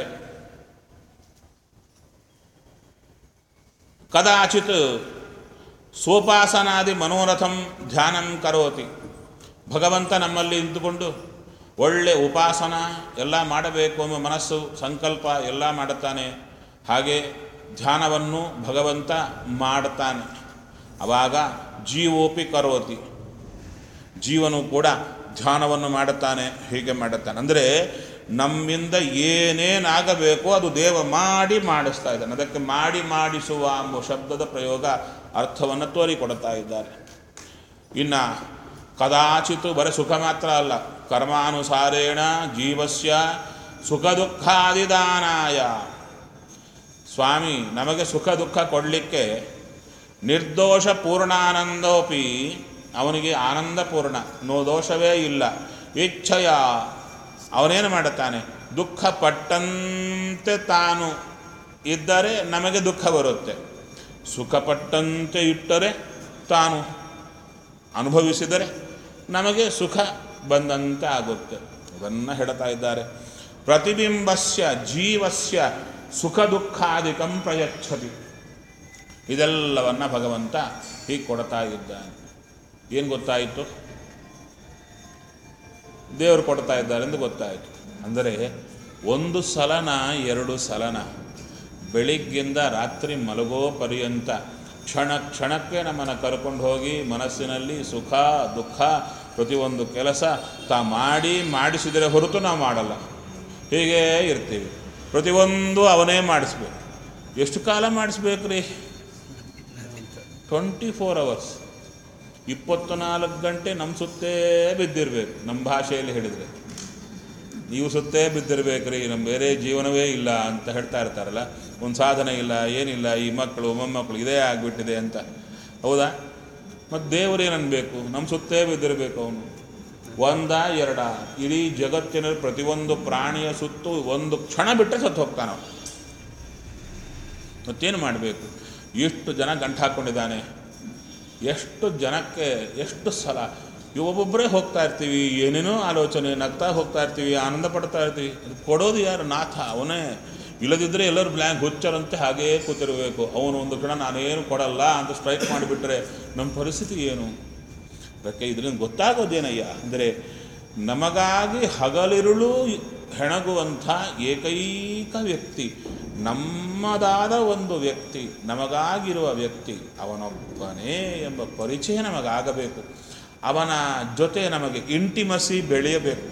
ಕದಾಚಿತ್ ಸೋಪಾಸನಾದಿ ಮನೋರಥಂ ಧ್ಯಾನಂ ಕರೋತಿ ಭಗವಂತ ನಮ್ಮಲ್ಲಿ ನಿಂತುಕೊಂಡು ಒಳ್ಳೆ ಉಪಾಸನ ಎಲ್ಲ ಮಾಡಬೇಕು ಎಂಬ ಮನಸ್ಸು ಸಂಕಲ್ಪ ಎಲ್ಲ ಮಾಡುತ್ತಾನೆ ಹಾಗೆ ಧ್ಯಾನವನ್ನು ಭಗವಂತ ಮಾಡ್ತಾನೆ ಆವಾಗ ಜೀವೋಪಿ ಕರೋತಿ ಜೀವನು ಕೂಡ ಧ್ಯಾನವನ್ನು ಮಾಡುತ್ತಾನೆ ಹೀಗೆ ಮಾಡುತ್ತಾನೆ ಅಂದರೆ ನಮ್ಮಿಂದ ಏನೇನಾಗಬೇಕೋ ಅದು ದೇವ ಮಾಡಿ ಮಾಡಿಸ್ತಾ ಇದ್ದಾನೆ ಅದಕ್ಕೆ ಮಾಡಿ ಮಾಡಿಸುವ ಎಂಬ ಶಬ್ದದ ಪ್ರಯೋಗ ಅರ್ಥವನ್ನು ತೋರಿಕೊಡ್ತಾ ಇದ್ದಾರೆ ಇನ್ನು ಕದಾಚಿತ್ ಬರೀ ಸುಖ ಮಾತ್ರ ಅಲ್ಲ ಕರ್ಮಾನುಸಾರೇಣ ಜೀವಸ್ಯ ಸುಖ ದುಃಖಾದಿದಾನಾಯ ಸ್ವಾಮಿ ನಮಗೆ ಸುಖ ದುಃಖ ಕೊಡಲಿಕ್ಕೆ ನಿರ್ದೋಷ ಪೂರ್ಣಾನಂದೋಪಿ ಅವನಿಗೆ ಆನಂದ ಪೂರ್ಣ ನೋ ದೋಷವೇ ಇಲ್ಲ ಇಚ್ಛಯ ಅವನೇನು ಮಾಡುತ್ತಾನೆ ದುಃಖ ಪಟ್ಟಂತೆ ತಾನು ಇದ್ದರೆ ನಮಗೆ ದುಃಖ ಬರುತ್ತೆ ಸುಖಪಟ್ಟಂತೆ ಇಟ್ಟರೆ ತಾನು ಅನುಭವಿಸಿದರೆ ನಮಗೆ ಸುಖ ಬಂದಂತೆ ಆಗುತ್ತೆ ಇದನ್ನು ಹೇಳ್ತಾ ಇದ್ದಾರೆ ಪ್ರತಿಬಿಂಬಸ್ಯ ಜೀವಸ್ಯ ಸುಖ ದುಃಖಾಧಿಕಂ ಪ್ರಯಚ್ಛತಿ ಇದೆಲ್ಲವನ್ನ ಭಗವಂತ ಹೀಗೆ ಕೊಡ್ತಾ ಇದ್ದಾನೆ ಏನು ಗೊತ್ತಾಯಿತು ದೇವರು ಕೊಡ್ತಾ ಇದ್ದಾರೆ ಎಂದು ಗೊತ್ತಾಯಿತು ಅಂದರೆ ಒಂದು ಸಲನ ಎರಡು ಸಲನ ಬೆಳಿಗ್ಗಿಂದ ರಾತ್ರಿ ಮಲಗೋ ಪರ್ಯಂತ ಕ್ಷಣ ಕ್ಷಣಕ್ಕೆ ನಮ್ಮನ್ನು ಕರ್ಕೊಂಡು ಹೋಗಿ ಮನಸ್ಸಿನಲ್ಲಿ ಸುಖ ದುಃಖ ಪ್ರತಿಯೊಂದು ಕೆಲಸ ತಾ ಮಾಡಿ ಮಾಡಿಸಿದರೆ ಹೊರತು ನಾವು ಮಾಡಲ್ಲ ಹೀಗೇ ಇರ್ತೀವಿ ಪ್ರತಿಯೊಂದು ಅವನೇ ಮಾಡಿಸ್ಬೇಕು ಎಷ್ಟು ಕಾಲ ಮಾಡಿಸ್ಬೇಕು ರೀ ಟ್ವೆಂಟಿ ಫೋರ್ ಅವರ್ಸ್ ಇಪ್ಪತ್ತು ನಾಲ್ಕು ಗಂಟೆ ನಮ್ಮ ಸುತ್ತೇ ಬಿದ್ದಿರಬೇಕು ನಮ್ಮ ಭಾಷೆಯಲ್ಲಿ ಹೇಳಿದರೆ ನೀವು ಸುತ್ತೇ ಬಿದ್ದಿರ್ಬೇಕ್ರಿ ನಮ್ಮ ಬೇರೆ ಜೀವನವೇ ಇಲ್ಲ ಅಂತ ಹೇಳ್ತಾ ಇರ್ತಾರಲ್ಲ ಒಂದು ಸಾಧನೆ ಇಲ್ಲ ಏನಿಲ್ಲ ಈ ಮಕ್ಕಳು ಮೊಮ್ಮಕ್ಕಳು ಇದೇ ಆಗಿಬಿಟ್ಟಿದೆ ಅಂತ ಹೌದಾ ಮತ್ತು ದೇವರೇನನ್ಬೇಕು ನಮ್ಮ ಸುತ್ತೇ ಬಿದ್ದಿರಬೇಕು ಅವನು ಒಂದ ಎರಡ ಇಡೀ ಜಗತ್ತಿನ ಪ್ರತಿಯೊಂದು ಪ್ರಾಣಿಯ ಸುತ್ತು ಒಂದು ಕ್ಷಣ ಬಿಟ್ಟರೆ ಸತ್ತು ಹೋಗ್ತಾನ ಅವನು. ಮತ್ತೇನು ಮಾಡಬೇಕು ಎಷ್ಟು ಜನ ಗಂಟು ಹಾಕ್ಕೊಂಡಿದ್ದಾನೆ ಎಷ್ಟು ಜನಕ್ಕೆ ಎಷ್ಟು ಸಲ ಈ ಒಬ್ಬೊಬ್ಬರೇ ಹೋಗ್ತಾ ಇರ್ತೀವಿ ಏನೇನೋ ಆಲೋಚನೆ ನಗ್ತಾ ಹೋಗ್ತಾ ಇರ್ತೀವಿ ಆನಂದ ಪಡ್ತಾ ಇರ್ತೀವಿ ಅದು ಕೊಡೋದು ಯಾರು ನಾಥ ಅವನೇ ಇಲ್ಲದಿದ್ದರೆ ಎಲ್ಲರೂ ಬ್ಲ್ಯಾಂಕ್ ಹುಚ್ಚರಂತೆ ಹಾಗೇ ಕೂತಿರಬೇಕು ಅವನು ಒಂದು ಕ್ಷಣ ನಾನೇನು ಕೊಡಲ್ಲ ಅಂತ ಸ್ಟ್ರೈಕ್ ಮಾಡಿಬಿಟ್ರೆ ನಮ್ಮ ಪರಿಸ್ಥಿತಿ ಏನು ಅದಕ್ಕೆ ಇದರಿಂದ ಗೊತ್ತಾಗೋದೇನಯ್ಯ ಅಂದರೆ ನಮಗಾಗಿ ಹಗಲಿರುಳು ಹೆಣಗುವಂಥ ಏಕೈಕ ವ್ಯಕ್ತಿ ನಮ್ಮದಾದ ಒಂದು ವ್ಯಕ್ತಿ ನಮಗಾಗಿರುವ ವ್ಯಕ್ತಿ ಅವನೊಬ್ಬನೇ ಎಂಬ ಪರಿಚಯ ನಮಗಾಗಬೇಕು ಅವನ ಜೊತೆ ನಮಗೆ ಇಂಟಿಮಸಿ ಬೆಳೆಯಬೇಕು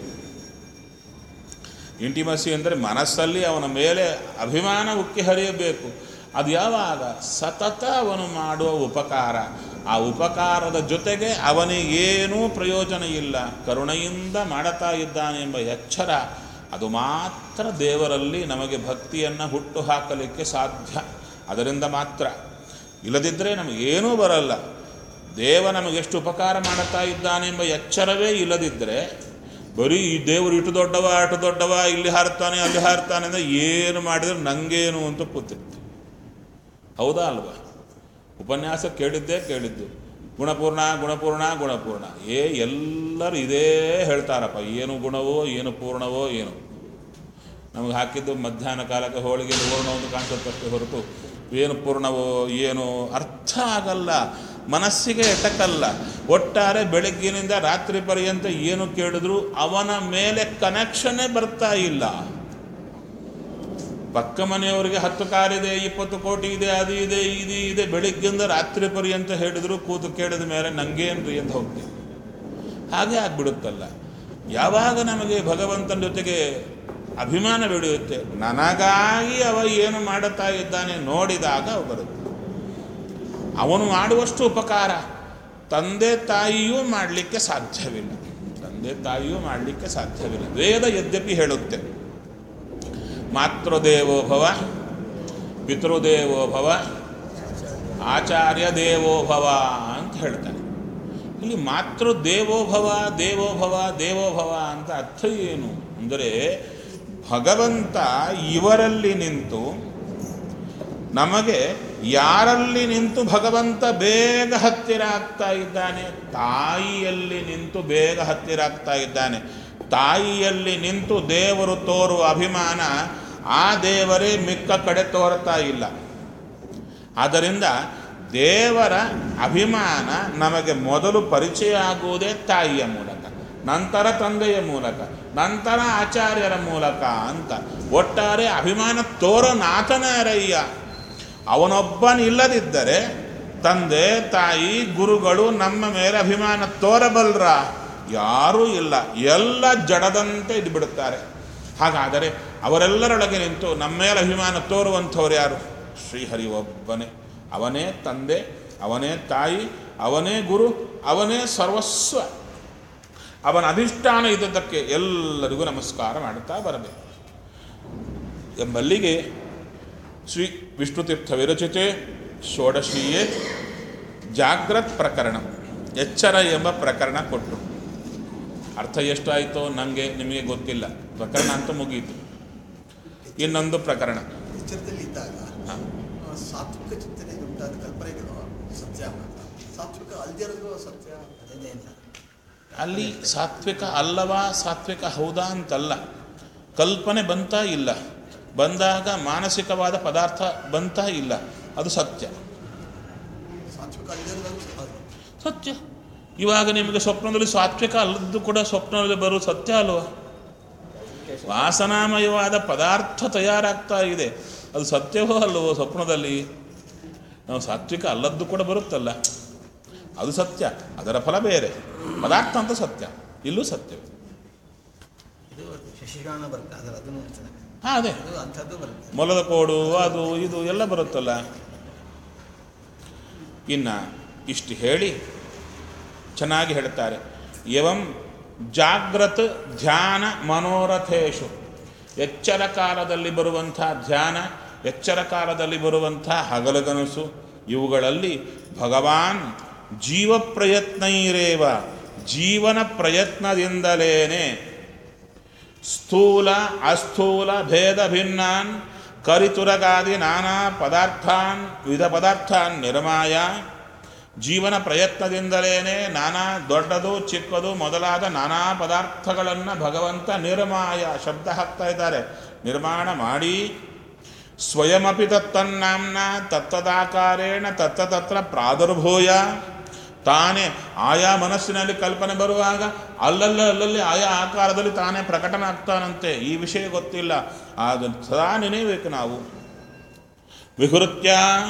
ಇಂಟಿಮಸಿ ಅಂದರೆ ಮನಸ್ಸಲ್ಲಿ ಅವನ ಮೇಲೆ ಅಭಿಮಾನ ಉಕ್ಕಿ ಹರಿಯಬೇಕು ಅದು ಯಾವಾಗ ಸತತ ಅವನು ಮಾಡುವ ಉಪಕಾರ ಆ ಉಪಕಾರದ ಜೊತೆಗೆ ಅವನಿಗೇನೂ ಪ್ರಯೋಜನ ಇಲ್ಲ ಕರುಣೆಯಿಂದ ಮಾಡುತ್ತಾ ಇದ್ದಾನೆ ಎಂಬ ಎಚ್ಚರ ಅದು ಮಾತ್ರ ದೇವರಲ್ಲಿ ನಮಗೆ ಭಕ್ತಿಯನ್ನು ಹುಟ್ಟು ಹಾಕಲಿಕ್ಕೆ ಸಾಧ್ಯ ಅದರಿಂದ ಮಾತ್ರ ಇಲ್ಲದಿದ್ದರೆ ನಮಗೇನೂ ಬರಲ್ಲ ದೇವ ನಮಗೆಷ್ಟು ಉಪಕಾರ ಮಾಡುತ್ತಾ ಇದ್ದಾನೆ ಎಂಬ ಎಚ್ಚರವೇ ಇಲ್ಲದಿದ್ದರೆ ಬರೀ ಈ ದೇವರು ಇಟ್ಟು ದೊಡ್ಡವ ಅಷ್ಟು ದೊಡ್ಡವ ಇಲ್ಲಿ ಹಾರ್ತಾನೆ ಅಲ್ಲಿ ಹಾರ್ತಾನೆ ಅಂದರೆ ಏನು ಮಾಡಿದ್ರೆ ನಂಗೇನು ಅಂತ ಕೂತಿರ್ತೀವಿ ಹೌದಾ ಅಲ್ವಾ ಉಪನ್ಯಾಸ ಕೇಳಿದ್ದೇ ಕೇಳಿದ್ದು ಗುಣಪೂರ್ಣ ಗುಣಪೂರ್ಣ ಗುಣಪೂರ್ಣ ಏ ಎಲ್ಲರೂ ಇದೇ ಹೇಳ್ತಾರಪ್ಪ ಏನು ಗುಣವೋ ಏನು ಪೂರ್ಣವೋ ಏನು ನಮಗೆ ಹಾಕಿದ್ದು ಮಧ್ಯಾಹ್ನ ಕಾಲಕ್ಕೆ ಹೋಳಿಗೆ ಪೂರ್ಣ ಒಂದು ಕಾಣಿಸುತ್ತಷ್ಟೇ ಹೊರತು ಏನು ಪೂರ್ಣವೋ ಏನು ಅರ್ಥ ಆಗಲ್ಲ ಮನಸ್ಸಿಗೆ ಎಟಕಲ್ಲ ಒಟ್ಟಾರೆ ಬೆಳಗ್ಗಿನಿಂದ ರಾತ್ರಿ ಪರ್ಯಂತ ಏನು ಕೇಳಿದ್ರು ಅವನ ಮೇಲೆ ಕನೆಕ್ಷನ್ನೇ ಬರ್ತಾ ಇಲ್ಲ ಪಕ್ಕ ಮನೆಯವರಿಗೆ ಹತ್ತು ಕಾರಿದೆ ಇಪ್ಪತ್ತು ಕೋಟಿ ಇದೆ ಅದು ಇದೆ ಇದು ಇದೆ ಬೆಳಿಗ್ಗೆಯಿಂದ ರಾತ್ರಿ ಪರ್ಯಂತ ಹೇಳಿದ್ರು ಕೂತು ಕೇಳಿದ ಮೇಲೆ ನಂಗೇನ್ರಿ ಅಂತ ಹೋಗ್ತೀವಿ ಹಾಗೆ ಆಗ್ಬಿಡುತ್ತಲ್ಲ ಯಾವಾಗ ನಮಗೆ ಭಗವಂತನ ಜೊತೆಗೆ ಅಭಿಮಾನ ಬೆಳೆಯುತ್ತೆ ನನಗಾಗಿ ಅವ ಏನು ಮಾಡುತ್ತಾ ಇದ್ದಾನೆ ನೋಡಿದಾಗ ಅವು ಬರುತ್ತೆ ಅವನು ಮಾಡುವಷ್ಟು ಉಪಕಾರ ತಂದೆ ತಾಯಿಯೂ ಮಾಡಲಿಕ್ಕೆ ಸಾಧ್ಯವಿಲ್ಲ ತಂದೆ ತಾಯಿಯೂ ಮಾಡಲಿಕ್ಕೆ ಸಾಧ್ಯವಿಲ್ಲ ವೇದ ಯದ್ಯಪಿ ಹೇಳುತ್ತೆ ಮಾತೃದೇವೋಭವ ಪಿತೃದೇವೋಭವ ಆಚಾರ್ಯ ದೇವೋಭವ ಅಂತ ಹೇಳ್ತಾರೆ ಇಲ್ಲಿ ಮಾತೃ ದೇವೋಭವ ದೇವೋಭವ ದೇವೋಭವ ಅಂತ ಅರ್ಥ ಏನು ಅಂದರೆ ಭಗವಂತ ಇವರಲ್ಲಿ ನಿಂತು ನಮಗೆ ಯಾರಲ್ಲಿ ನಿಂತು ಭಗವಂತ ಬೇಗ ಹತ್ತಿರ ಆಗ್ತಾ ಇದ್ದಾನೆ ತಾಯಿಯಲ್ಲಿ ನಿಂತು ಬೇಗ ಹತ್ತಿರ ಆಗ್ತಾ ಇದ್ದಾನೆ ತಾಯಿಯಲ್ಲಿ ನಿಂತು ದೇವರು ತೋರುವ ಅಭಿಮಾನ ಆ ದೇವರೇ ಮಿಕ್ಕ ಕಡೆ ತೋರ್ತಾ ಇಲ್ಲ ಆದ್ದರಿಂದ ದೇವರ ಅಭಿಮಾನ ನಮಗೆ ಮೊದಲು ಪರಿಚಯ ಆಗುವುದೇ ತಾಯಿಯ ಮೂಲಕ ನಂತರ ತಂದೆಯ ಮೂಲಕ ನಂತರ ಆಚಾರ್ಯರ ಮೂಲಕ ಅಂತ ಒಟ್ಟಾರೆ ಅಭಿಮಾನ ತೋರೋ ನಾಥನಾರಯ್ಯ ಅವನೊಬ್ಬನಿಲ್ಲದಿದ್ದರೆ ತಂದೆ ತಾಯಿ ಗುರುಗಳು ನಮ್ಮ ಮೇಲೆ ಅಭಿಮಾನ ತೋರಬಲ್ರ ಯಾರೂ ಇಲ್ಲ ಎಲ್ಲ ಜಡದಂತೆ ಇದು ಬಿಡುತ್ತಾರೆ ಹಾಗಾದರೆ ಅವರೆಲ್ಲರೊಳಗೆ ನಿಂತು ನಮ್ಮ ಮೇಲೆ ಅಭಿಮಾನ ತೋರುವಂಥವ್ರು ಯಾರು ಶ್ರೀಹರಿ ಒಬ್ಬನೇ ಅವನೇ ತಂದೆ ಅವನೇ ತಾಯಿ ಅವನೇ ಗುರು ಅವನೇ ಸರ್ವಸ್ವ ಅವನ ಅಧಿಷ್ಠಾನ ಇದ್ದದ್ದಕ್ಕೆ ಎಲ್ಲರಿಗೂ ನಮಸ್ಕಾರ ಮಾಡುತ್ತಾ ಬರಬೇಕು ಎಂಬಲ್ಲಿಗೆ ಶ್ರೀ ವಿಷ್ಣುತೀರ್ಥ ವಿರಚಿತೆ ಷೋಡಶೀಯೇ ಜಾಗ್ರತ್ ಪ್ರಕರಣ ಎಚ್ಚರ ಎಂಬ ಪ್ರಕರಣ ಕೊಟ್ಟರು ಅರ್ಥ ಎಷ್ಟಾಯಿತೋ ನನಗೆ ನಿಮಗೆ ಗೊತ್ತಿಲ್ಲ ಪ್ರಕರಣ ಅಂತ ಮುಗಿಯಿತು ಇನ್ನೊಂದು ಪ್ರಕರಣ ಎಚ್ಚರದಲ್ಲಿ ಇದ್ದಾಗ ಹಾ. ಆ, ಸಾತ್ವಿಕ ಚಿಂತನೆ ಉಂಟಾದ ಕಲ್ಪನೆಗಳು ಸತ್ಯ ಅಂತ ಸಾತ್ವಿಕ ಅಲ್ದಿರೋದು ಸತ್ಯ ಅದೇ ಇಲ್ಲ ಅಲ್ಲಿ ಸಾತ್ವಿಕ ಅಲ್ಲವಾ ಸಾತ್ವಿಕ ಹೌದಾ ಅಂತಲ್ಲ ಕಲ್ಪನೆ ಬಂತಾ ಇಲ್ಲ ಬಂದಾಗ ಮಾನಸಿಕವಾದ ಪದಾರ್ಥ ಬಂತಾ ಇಲ್ಲ ಅದು ಸತ್ಯ ಸಾತ್ವಿಕ ಅಲ್ದಿರೋದು ಅದು ಸತ್ಯ ಇವಾಗ ನಿಮಗೆ ಸ್ವಪ್ನದಲ್ಲಿ ಸಾತ್ವಿಕ ಅಲ್ಲದ್ದು ಕೂಡ ಸ್ವಪ್ನದಲ್ಲಿ ಬರೋ ಸತ್ಯ ಅಲ್ವಾ ವಾಸನಾಮಯವಾದ ಪದಾರ್ಥ ತಯಾರಾಗ್ತಾ ಇದೆ ಅದು ಸತ್ಯವೋ ಅಲ್ಲವೋ ಸ್ವಪ್ನದಲ್ಲಿ ನಾವು ಸಾತ್ವಿಕ ಅಲ್ಲದ್ದು ಕೂಡ ಬರುತ್ತಲ್ಲ ಅದು ಸತ್ಯ ಅದರ ಫಲ ಬೇರೆ ಪದಾರ್ಥ ಅಂತ ಸತ್ಯ ಇಲ್ಲೂ ಸತ್ಯವೇ ಇದು ಶಶಿಗಾನ ಬರುತ್ತೆ ಅದರ ಅದನ್ನು ಇರ್ತದೆ. ಹಾಂ ಅದೇ ಅದು ಅಂಥದ್ದು ಬರುತ್ತೆ ಮೊಲದ ಕೋಡು ಅದು ಇದು ಎಲ್ಲ ಬರುತ್ತಲ್ಲ ಇನ್ನು ಇಷ್ಟು ಹೇಳಿ ಚೆನ್ನಾಗಿ ಹೇಳ್ತಾರೆ ಎವಂ ಜಾಗ್ರತ್ ಧ್ಯಾನ ಮನೋರಥೇಶು ಎಚ್ಚರ ಕಾಲದಲ್ಲಿ ಬರುವಂಥ ಧ್ಯಾನ ಎಚ್ಚರ ಕಾಲದಲ್ಲಿ ಬರುವಂಥ ಹಗಲಗನಸು ಇವುಗಳಲ್ಲಿ ಭಗವಾನ್ ಜೀವ ಪ್ರಯತ್ನೈರೇವ ಜೀವನ ಪ್ರಯತ್ನದಿಂದಲೇನೆ ಸ್ಥೂಲ ಅಸ್ಥೂಲ ಭೇದ ಭಿನ್ನಾನ್ ಕರಿತುರಗಾದಿ ನಾನಾ ಪದಾರ್ಥಾನ್ ವಿವಿಧ ಪದಾರ್ಥಾನ್ ನಿರ್ಮಾಯ ಜೀವನ ಪ್ರಯತ್ನದಿಂದಲೇನೆ ನಾನಾ ದೊಡ್ಡದು ಚಿಕ್ಕದು ಮೊದಲಾದ ನಾನಾ ಪದಾರ್ಥಗಳನ್ನು ಭಗವಂತ ನಿರ್ಮಾಯ ಶಬ್ದ ಹಾಕ್ತಾ ಇದ್ದಾರೆ ನಿರ್ಮಾಣ ಮಾಡಿ ಸ್ವಯಮಪಿ ತತ್ತನ್ನಾಂನ ತತ್ತದಾಕಾರೇಣ ತತ್ತ ತತ್ರ ಪ್ರಾದುರ್ಭೂಯ ತಾನೇ ಆಯಾ ಮನಸ್ಸಿನಲ್ಲಿ ಕಲ್ಪನೆ ಬರುವಾಗ ಅಲ್ಲಲ್ಲ ಅಲ್ಲಲ್ಲಿ ಆಯಾ ಆಕಾರದಲ್ಲಿ ತಾನೇ ಪ್ರಕಟನ ಆಗ್ತಾನಂತೆ ಈ ವಿಷಯ ಗೊತ್ತಿಲ್ಲ ಅದು ಸದಾ ನೆನೆಯಬೇಕು ನಾವು ವಿಹೃತ್ಯ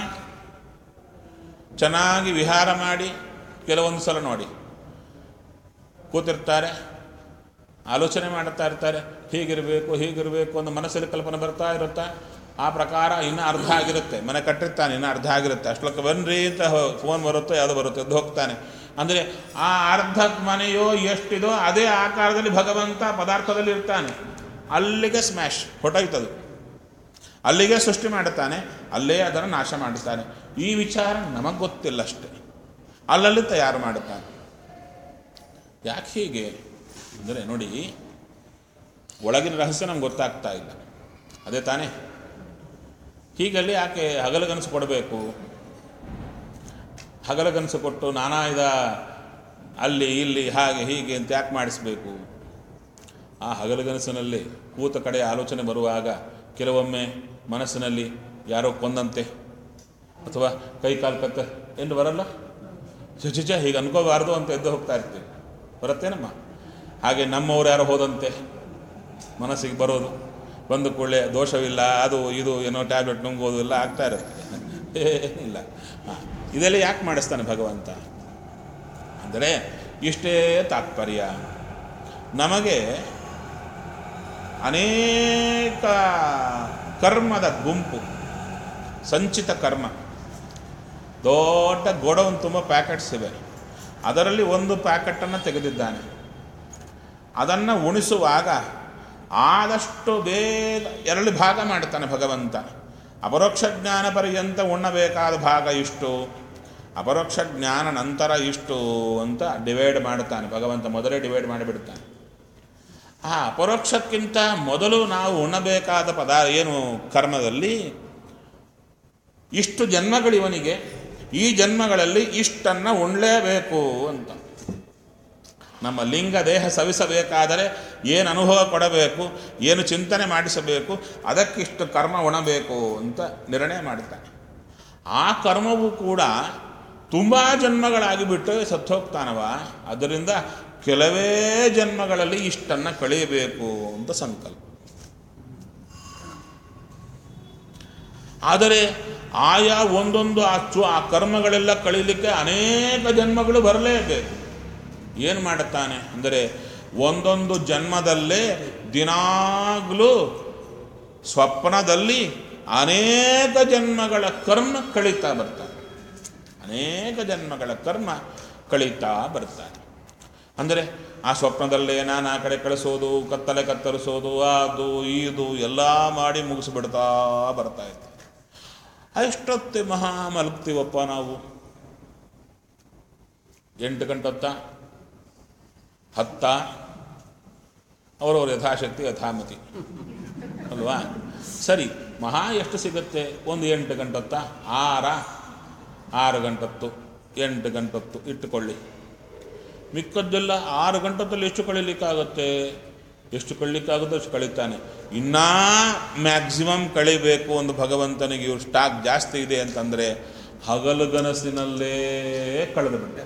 ಚೆನ್ನಾಗಿ ವಿಹಾರ ಮಾಡಿ ಕೆಲವೊಂದು ಸಲ ನೋಡಿ ಕೂತಿರ್ತಾರೆ ಆಲೋಚನೆ ಮಾಡುತ್ತಾ ಇರ್ತಾರೆ ಹೀಗಿರಬೇಕು ಹೀಗಿರಬೇಕು ಅಂತ ಮನಸ್ಸಲ್ಲಿ ಕಲ್ಪನೆ ಬರ್ತಾ ಇರುತ್ತಾ ಆ ಪ್ರಕಾರ ಇನ್ನೂ ಅರ್ಧ ಆಗಿರುತ್ತೆ ಮನೆ ಕಟ್ಟಿರ್ತಾನೆ ಇನ್ನೂ ಅರ್ಧ ಆಗಿರುತ್ತೆ ಅಷ್ಟೊಕ್ಕೆ ಬನ್ರಿ ಅಂತ ಫೋನ್ ಬರುತ್ತೋ ಯಾವುದು ಬರುತ್ತೆ ಎದ್ದು ಹೋಗ್ತಾನೆ ಅಂದರೆ ಆ ಅರ್ಧ ಮನೆಯೋ ಎಷ್ಟಿದೋ ಅದೇ ಆಕಾರದಲ್ಲಿ ಭಗವಂತ ಪದಾರ್ಥದಲ್ಲಿ ಇರ್ತಾನೆ ಅಲ್ಲಿಗೆ ಸ್ಮ್ಯಾಶ್ ಹೊಟ್ಟೋಯ್ತದು ಅಲ್ಲಿಗೆ ಸೃಷ್ಟಿ ಮಾಡುತ್ತಾನೆ ಅಲ್ಲೇ ಅದನ್ನು ನಾಶ ಮಾಡುತ್ತಾನೆ ಈ ವಿಚಾರ ನಮಗೆ ಗೊತ್ತಿಲ್ಲ ಅಷ್ಟೇ ಅಲ್ಲಲ್ಲಿ ತಯಾರು ಮಾಡುತ್ತಾನೆ ಯಾಕೆ ಹೀಗೆ ಅಂದರೆ ನೋಡಿ ಒಳಗಿನ ರಹಸ್ಯ ನಮ್ಗೆ ಗೊತ್ತಾಗ್ತಾ ಇಲ್ಲ ಅದೇ ತಾನೇ ಹೀಗಲ್ಲಿ ಯಾಕೆ ಹಗಲಗನಸು ಕೊಡಬೇಕು ಹಗಲಗನಸು ಕೊಟ್ಟು ನಾನಾ ಇದ ಅಲ್ಲಿ ಇಲ್ಲಿ ಹಾಗೆ ಹೀಗೆ ಅಂತ ಯಾಕೆ ಮಾಡಿಸ್ಬೇಕು ಆ ಹಗಲಗನಸಿನಲ್ಲಿ ಕೂತ ಕಡೆ ಆಲೋಚನೆ ಬರುವಾಗ ಕೆಲವೊಮ್ಮೆ ಮನಸ್ಸಿನಲ್ಲಿ ಯಾರೋ ಕೊಂದಂತೆ ಅಥವಾ ಕೈ ಕಾಲು ಕತ್ತ ಎಂದು ಬರಲ್ಲ ಚುಚಿಚ ಹೀಗೆ ಅನ್ಕೋಬಾರ್ದು ಅಂತ ಎದ್ದು ಹೋಗ್ತಾ ಇರ್ತೀವಿ ಬರುತ್ತೇನಮ್ಮ ಹಾಗೆ ನಮ್ಮವ್ರು ಯಾರೋ ಹೋದಂತೆ ಮನಸ್ಸಿಗೆ ಬರೋದು ಬಂದ ಕೂಡಲೇ ದೋಷವಿಲ್ಲ ಅದು ಇದು ಏನೋ ಟ್ಯಾಬ್ಲೆಟ್ ನುಂಗೋದು ಎಲ್ಲ ಆಗ್ತಾ ಇರುತ್ತೆ ಏನಿಲ್ಲ ಹಾಂ ಇದೆಲ್ಲ ಯಾಕೆ ಮಾಡಿಸ್ತಾನೆ ಭಗವಂತ ಅಂದರೆ ಇಷ್ಟೇ ತಾತ್ಪರ್ಯ ನಮಗೆ ಅನೇಕ ಕರ್ಮದ ಗುಂಪು ಸಂಚಿತ ಕರ್ಮ ದೊಡ್ಡ ಗೋಡೌನ್ ತುಂಬ ಪ್ಯಾಕೆಟ್ಸ್ ಇವೆ ಅದರಲ್ಲಿ ಒಂದು ಪ್ಯಾಕೆಟನ್ನು ತೆಗೆದಿದ್ದಾನೆ ಅದನ್ನು ಉಣಿಸುವಾಗ ಆದಷ್ಟು ಬೇಗ ಎರಡು ಭಾಗ ಮಾಡ್ತಾನೆ ಭಗವಂತ ಅಪರೋಕ್ಷ ಜ್ಞಾನ ಪರ್ಯಂತ ಉಣ್ಣಬೇಕಾದ ಭಾಗ ಇಷ್ಟು ಅಪರೋಕ್ಷ ಜ್ಞಾನ ನಂತರ ಇಷ್ಟು ಅಂತ ಡಿವೈಡ್ ಮಾಡ್ತಾನೆ ಭಗವಂತ ಮೊದಲೇ ಡಿವೈಡ್ ಮಾಡಿಬಿಡ್ತಾನೆ ಆ ಅಪರೋಕ್ಷಕ್ಕಿಂತ ಮೊದಲು ನಾವು ಉಣ್ಣಬೇಕಾದ ಪದ ಏನು ಕರ್ಮದಲ್ಲಿ ಇಷ್ಟು ಜನ್ಮಗಳು ಇವನಿಗೆ ಈ ಜನ್ಮಗಳಲ್ಲಿ ಇಷ್ಟನ್ನು ಉಣ್ಲೇಬೇಕು ಅಂತ ನಮ್ಮ ಲಿಂಗ ದೇಹ ಸವಿಸಬೇಕಾದರೆ ಏನು ಅನುಭವ ಕೊಡಬೇಕು ಏನು ಚಿಂತನೆ ಮಾಡಿಸಬೇಕು ಅದಕ್ಕಿಷ್ಟು ಕರ್ಮ ಉಣಬೇಕು ಅಂತ ನಿರ್ಣಯ ಮಾಡ್ತಾನೆ ಆ ಕರ್ಮವು ಕೂಡ ತುಂಬ ಜನ್ಮಗಳಾಗಿಬಿಟ್ಟು ಸತ್ತೋಗ್ತಾನವ ಅದರಿಂದ ಕೆಲವೇ ಜನ್ಮಗಳಲ್ಲಿ ಇಷ್ಟನ್ನು ಕಳೆಯಬೇಕು ಅಂತ ಸಂಕಲ್ಪ ಆದರೆ ಆಯಾ ಒಂದೊಂದು ಆ ಚು ಆ ಕರ್ಮಗಳೆಲ್ಲ ಕಳೀಲಿಕ್ಕೆ ಅನೇಕ ಜನ್ಮಗಳು ಬರಲೇಬೇಕು ಏನು ಮಾಡುತ್ತಾನೆ ಅಂದರೆ ಒಂದೊಂದು ಜನ್ಮದಲ್ಲೇ ದಿನಾಗಲೂ ಸ್ವಪ್ನದಲ್ಲಿ ಅನೇಕ ಜನ್ಮಗಳ ಕರ್ಮ ಕಳೀತಾ ಬರ್ತಾನೆ ಅನೇಕ ಜನ್ಮಗಳ ಕರ್ಮ ಕಳೀತಾ ಬರ್ತಾನೆ ಅಂದರೆ ಆ ಸ್ವಪ್ನದಲ್ಲೇ ನಾನು ಆ ಕಡೆ ಕಳಿಸೋದು ಕತ್ತಲೆ ಕತ್ತರಿಸೋದು ಅದು ಇದು ಎಲ್ಲ ಮಾಡಿ ಮುಗಿಸ್ಬಿಡ್ತಾ ಬರ್ತಾ ಇತ್ತು ಎಷ್ಟೊತ್ತೆ ಮಹಾ ಮಲಗ್ತೀವಪ್ಪ ನಾವು ಎಂಟು ಗಂಟೆ ಹೊತ್ತ ಹತ್ತ ಅವರವ್ರ ಯಥಾಶಕ್ತಿ ಯಥಾಮತಿ ಅಲ್ವಾ ಸರಿ ಮಹಾ ಎಷ್ಟು ಸಿಗುತ್ತೆ ಒಂದು ಎಂಟು ಗಂಟೊತ್ತ ಆರ ಆರು ಗಂಟತ್ತು ಎಂಟು ಗಂಟತ್ತು ಇಟ್ಟುಕೊಳ್ಳಿ ಮಿಕ್ಕದ್ದೆಲ್ಲ ಆರು ಗಂಟತ್ತಲ್ಲಿ ಎಷ್ಟು ಕಳೀಲಿಕ್ಕಾಗುತ್ತೆ ಎಷ್ಟು ಕಳೀಲಿಕ್ಕಾಗುತ್ತೋ ಅಷ್ಟು ಕಳೀತಾನೆ ಇನ್ನೂ ಮ್ಯಾಕ್ಸಿಮಮ್ ಕಳಿಬೇಕು ಒಂದು ಭಗವಂತನಿಗೆ ಇವ್ರು ಸ್ಟಾಕ್ ಜಾಸ್ತಿ ಇದೆ ಅಂತಂದರೆ ಹಗಲುಗನಸಿನಲ್ಲೇ ಕಳೆದು ಬಿಟ್ಟೆ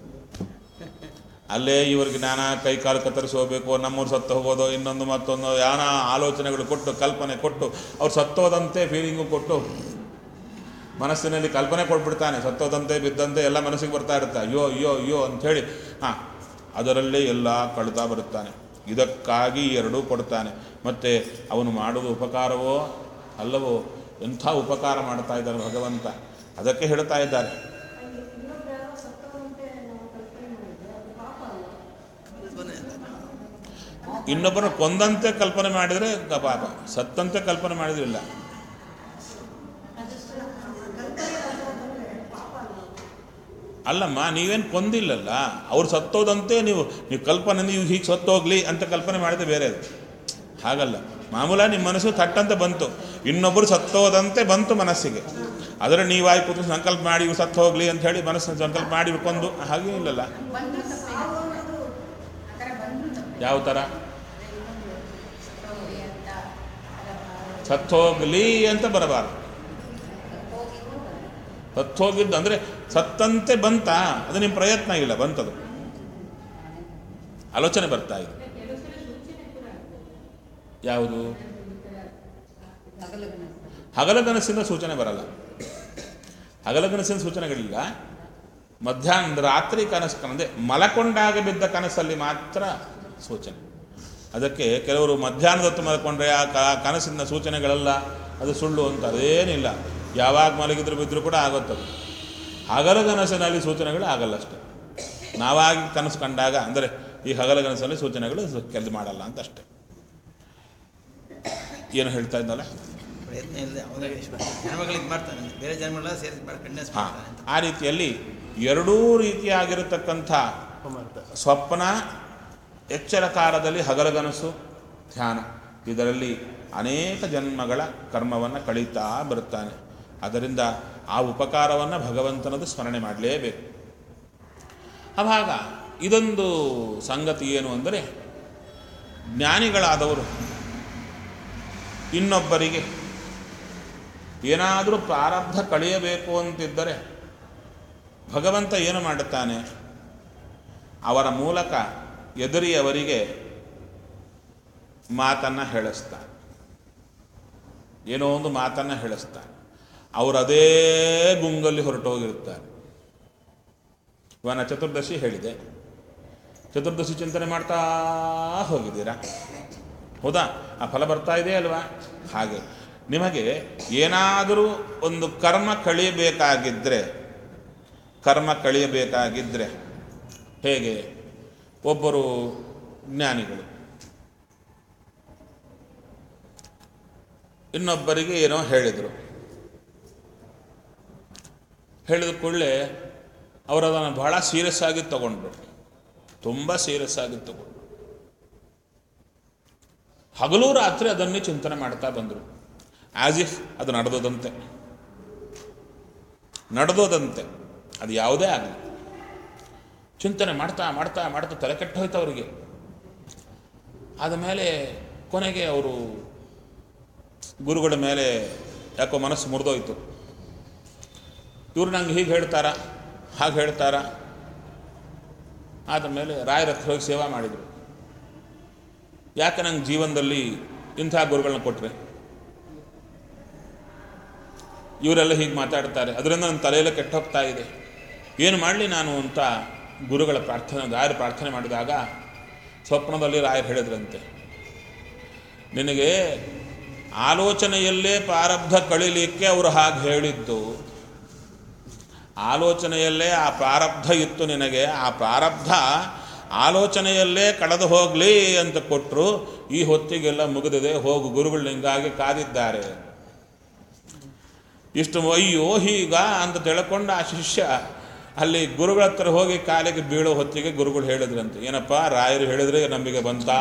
ಅಲ್ಲೇ ಇವ್ರಿಗೆ ನಾನಾ ಕೈ ಕಾಲು ಕತ್ತರಿಸಿ ಹೋಗ್ಬೇಕು ನಮ್ಮವ್ರು ಸತ್ತು ಹೋಗೋದು ಇನ್ನೊಂದು ಮತ್ತೊಂದು ಯಾನ ಆಲೋಚನೆಗಳು ಕೊಟ್ಟು ಕಲ್ಪನೆ ಕೊಟ್ಟು ಅವ್ರು ಸತ್ತೋದಂತೆ ಫೀಲಿಂಗು ಕೊಟ್ಟು ಮನಸ್ಸಿನಲ್ಲಿ ಕಲ್ಪನೆ ಕೊಟ್ಬಿಡ್ತಾನೆ ಸತ್ತೋದಂತೆ ಬಿದ್ದಂತೆ ಎಲ್ಲ ಮನಸ್ಸಿಗೆ ಬರ್ತಾ ಇರುತ್ತೆ ಅಯ್ಯೋ ಅಯ್ಯೋ ಅಯ್ಯೋ ಅಂಥೇಳಿ ಹಾಂ ಅದರಲ್ಲೇ ಎಲ್ಲ ಕಳ್ತಾ ಬರುತ್ತಾನೆ ಇದಕ್ಕಾಗಿ ಎರಡೂ ಕೊಡ್ತಾನೆ ಮತ್ತು ಅವನು ಮಾಡೋದು ಉಪಕಾರವೋ ಅಲ್ಲವೋ ಎಂಥ ಉಪಕಾರ ಮಾಡ್ತಾ ಇದ್ದಾನೆ ಭಗವಂತ ಅದಕ್ಕೆ ಹೇಳ್ತಾ ಇದ್ದಾರೆ ಇನ್ನೊಬ್ಬರು ಕೊಂದಂತೆ ಕಲ್ಪನೆ ಮಾಡಿದರೆ ಗ- ಪಾಪ ಸತ್ತಂತೆ ಕಲ್ಪನೆ ಮಾಡಿದ್ರಿಲ್ಲ ಅಲ್ಲಮ್ಮ ನೀವೇನು ಕೊಂದಿಲ್ಲಲ್ಲ ಅವ್ರು ಸತ್ತೋದಂತೆ ನೀವು ನೀವು ಕಲ್ಪನೆ ನೀವು ಹೀಗೆ ಸತ್ತೋಗ್ಲಿ ಅಂತ ಕಲ್ಪನೆ ಮಾಡಿದ್ರೆ ಬೇರೆ ಅದು ಹಾಗಲ್ಲ ಮಾಮೂಲ ನಿಮ್ಮ ಮನಸ್ಸು ತಟ್ಟಂತೆ ಬಂತು ಇನ್ನೊಬ್ಬರು ಸತ್ತೋದಂತೆ ಬಂತು ಮನಸ್ಸಿಗೆ ಆದರೆ ನೀವಾಯಿ ಕೂತು ಸಂಕಲ್ಪ ಮಾಡಿ ಇವ್ರು ಸತ್ತು ಹೋಗ್ಲಿ ಅಂತ ಹೇಳಿ ಮನಸ್ಸನ್ನು ಸಂಕಲ್ಪ ಮಾಡಿ ಕೊಂದು ಹಾಗೇ ಇಲ್ಲಲ್ಲ ಬಂದ್ರು ತಪ್ಪೇ ಆ ಥರ ಬಂದ್ರು ತಪ್ಪೇ ಯಾವ ಥರ ಅದೇ ಇನ್ನೊಂದು ಸತ್ತೋಗ್ಲಿ ಅಂತ ಅದರ ಸತ್ತೋಗ್ಲಿ ಅಂತ ಬರಬಾರ್ದು ಹೋಗಿದ್ರು ಬಂದ್ರು. ಸತ್ತೋಗಿದ್ದು ಅಂದರೆ ಸತ್ತಂತೆ ಬಂತ ಅದು ನಿಮ್ಮ ಪ್ರಯತ್ನ ಇಲ್ಲ ಬಂತದು ಆಲೋಚನೆ ಬರ್ತಾ ಇದೆ ಕೆಲವು ಸಲ ಸೂಚನೆ ಕೂಡ ಆಗ್ತದೆ ಯಾವುದು ಹಗಲಗನಸಿಂದ ಸೂಚನೆ ಬರಲ್ಲ ಹಗಲಗನಸಿನ ಸೂಚನೆಗಳಿಲ್ಲ ಮಧ್ಯಾಹ್ನ ರಾತ್ರಿ ಕನಸು ಅಂದರೆ ಮಲಕೊಂಡಾಗ ಬಿದ್ದ ಕನಸಲ್ಲಿ ಮಾತ್ರ ಸೂಚನೆ ಅದಕ್ಕೆ ಕೆಲವರು ಮಧ್ಯಾಹ್ನದ ಹೊತ್ತು ಮಲ್ಕೊಂಡ್ರೆ ಆ ಕ ಕನಸಿನ ಸೂಚನೆಗಳೆಲ್ಲ ಅದು ಸುಳ್ಳು ಅಂತ ಅದೇನಿಲ್ಲ ಯಾವಾಗ ಮಲಗಿದ್ರು ಬಿದ್ದರೂ ಕೂಡ ಆಗುತ್ತದು ಹಗಲಗನಸಿನಲ್ಲಿ ಸೂಚನೆಗಳು ಆಗಲ್ಲ ಅಷ್ಟೆ ನಾವಾಗಿ ಕನಸು ಕಂಡಾಗ ಅಂದರೆ ಈ ಹಗಲಗನಸಲ್ಲಿ ಸೂಚನೆಗಳು ಕೆಲಸ ಮಾಡಲ್ಲ ಅಂತ ಅಷ್ಟೆ ಏನು ಹೇಳ್ತಾ ಇದ್ದಲ್ಲ ಪ್ರಯತ್ನ ಇಲ್ಲದೆ ಅವನೇ ಜನ್ಮಗಳು ಇದು ಮಾಡ್ತಾನೆ ಬೇರೆ ಜನ್ಮಗಳೆಲ್ಲ ಸೇರಿಸಿ ಮಾಡಿ ಕಂಡೆನ್ಸ್ ಹಾಂ ಮಾಡ್ತಾನೆ ಅಂತ ಆ ರೀತಿಯಲ್ಲಿ ಎರಡೂ ರೀತಿಯಾಗಿರತಕ್ಕಂಥ ಪರಮಾರ್ಥ ಸ್ವಪ್ನ ಎಚ್ಚರ ಕಾಲದಲ್ಲಿ ಹಗಲಗನಸು ಧ್ಯಾನ ಇದರಲ್ಲಿ ಅನೇಕ ಜನ್ಮಗಳ ಕರ್ಮವನ್ನು ಕಳೀತಾ ಬರುತ್ತಾನೆ ಅದರಿಂದ ಆ ಉಪಕಾರವನ್ನು ಭಗವಂತನದು ಸ್ಮರಣೆ ಮಾಡಲೇಬೇಕು ಅವಾಗ ಇದೊಂದು ಸಂಗತಿ ಏನು ಅಂದರೆ ಜ್ಞಾನಿಗಳಾದವರು ಇನ್ನೊಬ್ಬರಿಗೆ ಏನಾದರೂ ಪ್ರಾರಬ್ಧ ಕಳೆಯಬೇಕು ಅಂತಿದ್ದರೆ ಭಗವಂತ ಏನು ಮಾಡುತ್ತಾನೆ ಅವರ ಮೂಲಕ ಎದುರಿಯವರಿಗೆ ಮಾತನ್ನು ಹೇಳಿಸ್ತಾನೆ ಏನೋ ಒಂದು ಮಾತನ್ನು ಹೇಳಿಸ್ತಾನೆ ಅವರು ಅದೇ ಗುಂಗಲ್ಲಿ ಹೊರಟೋಗಿರ್ತಾರೆ ಇವನ ಚತುರ್ದಶಿ ಹೇಳಿದೆ ಚತುರ್ದಶಿ ಚಿಂತನೆ ಮಾಡ್ತಾ ಹೋಗಿದ್ದೀರಾ ಹೌದಾ ಆ ಫಲ ಬರ್ತಾ ಇದೆ ಅಲ್ವಾ ಹಾಗೆ ನಿಮಗೆ ಏನಾದರೂ ಒಂದು ಕರ್ಮ ಕಳಿಯಬೇಕಾಗಿದ್ದರೆ ಕರ್ಮ ಕಳಿಯಬೇಕಾಗಿದ್ದರೆ ಹೇಗೆ ಒಬ್ಬರು ಜ್ಞಾನಿಗಳು ಇನ್ನೊಬ್ಬರಿಗೆ ಏನೋ ಹೇಳಿದರು ಹೇಳಿದ ಕೂಡಲೇ ಅವರು ಅದನ್ನು ಬಹಳ ಸೀರಿಯಸ್ ಆಗಿ ತಗೊಂಡ್ರು ತುಂಬ ಸೀರಿಯಸ್ ಆಗಿ ತಗೊಂಡ್ರು ಹಗಲು ರಾತ್ರಿ ಅದನ್ನೇ ಚಿಂತನೆ ಮಾಡ್ತಾ ಬಂದರು ಆಸ್ ಇಫ್ ಅದು ನಡೆದೋದಂತೆ ನಡೆದೋದಂತೆ ಅದು ಯಾವುದೇ ಆಗಲಿ ಚಿಂತನೆ ಮಾಡ್ತಾ ಮಾಡ್ತಾ ಮಾಡ್ತಾ ತಲೆ ಕೆಟ್ಟು ಹೋಯ್ತು ಅವರಿಗೆ ಆದಮೇಲೆ ಕೊನೆಗೆ ಅವರು ಗುರುಗಳ ಮೇಲೆ ಯಾಕೋ ಮನಸ್ಸು ಮುರಿದೋಯ್ತು ಇವ್ರು ನಂಗೆ ಹೀಗೆ ಹೇಳ್ತಾರ ಹಾಗೆ ಹೇಳ್ತಾರ ಆದ ಮೇಲೆ ರಾಯರ ಹತ್ರ ಹೋಗಿ ಸೇವಾ ಮಾಡಿದರು ಯಾಕೆ ನಂಗೆ ಜೀವನದಲ್ಲಿ ಇಂಥ ಗುರುಗಳನ್ನ ಕೊಟ್ಟರೆ ಇವರೆಲ್ಲ ಹೀಗೆ ಮಾತಾಡ್ತಾರೆ ಅದರಿಂದ ನನ್ನ ತಲೆಯೆಲ್ಲ ಕೆಟ್ಟು ಹೋಗ್ತಾ ಇದೆ ಏನು ಮಾಡಲಿ ನಾನು ಅಂತ ಗುರುಗಳ ಪ್ರಾರ್ಥನೆ ರಾಯರು ಪ್ರಾರ್ಥನೆ ಮಾಡಿದಾಗ ಸ್ವಪ್ನದಲ್ಲಿ ರಾಯರು ಹೇಳಿದ್ರಂತೆ ನಿನಗೆ ಆಲೋಚನೆಯಲ್ಲೇ ಪ್ರಾರಬ್ಧ ಕಳಿಲಿಕ್ಕೆ ಅವರು ಹಾಗೆ ಹೇಳಿದ್ದು ಆಲೋಚನೆಯಲ್ಲೇ ಆ ಪ್ರಾರಬ್ಧ ಇತ್ತು ನಿನಗೆ ಆ ಪ್ರಾರಬ್ಧ ಆಲೋಚನೆಯಲ್ಲೇ ಕಳೆದು ಹೋಗಲಿ ಅಂತ ಕೊಟ್ಟರು ಈ ಹೊತ್ತಿಗೆಲ್ಲ ಮುಗಿದಿದೆ ಹೋಗು ಗುರುಗಳು ನಿಂಗಾಗಿ ಕಾದಿದ್ದಾರೆ ಇಷ್ಟು ಅಯ್ಯೋ ಹೀಗ ಅಂತ ತಿಳ್ಕೊಂಡು ಆ ಶಿಷ್ಯ ಅಲ್ಲಿ ಗುರುಗಳ ಹತ್ರ ಹೋಗಿ ಕಾಲಿಗೆ ಬೀಳೋ ಹೊತ್ತಿಗೆ ಗುರುಗಳು ಹೇಳಿದ್ರಂತೆ ಏನಪ್ಪ ರಾಯರು ಹೇಳಿದ್ರೆ ನಂಬಿಕೆ ಬಂತಾ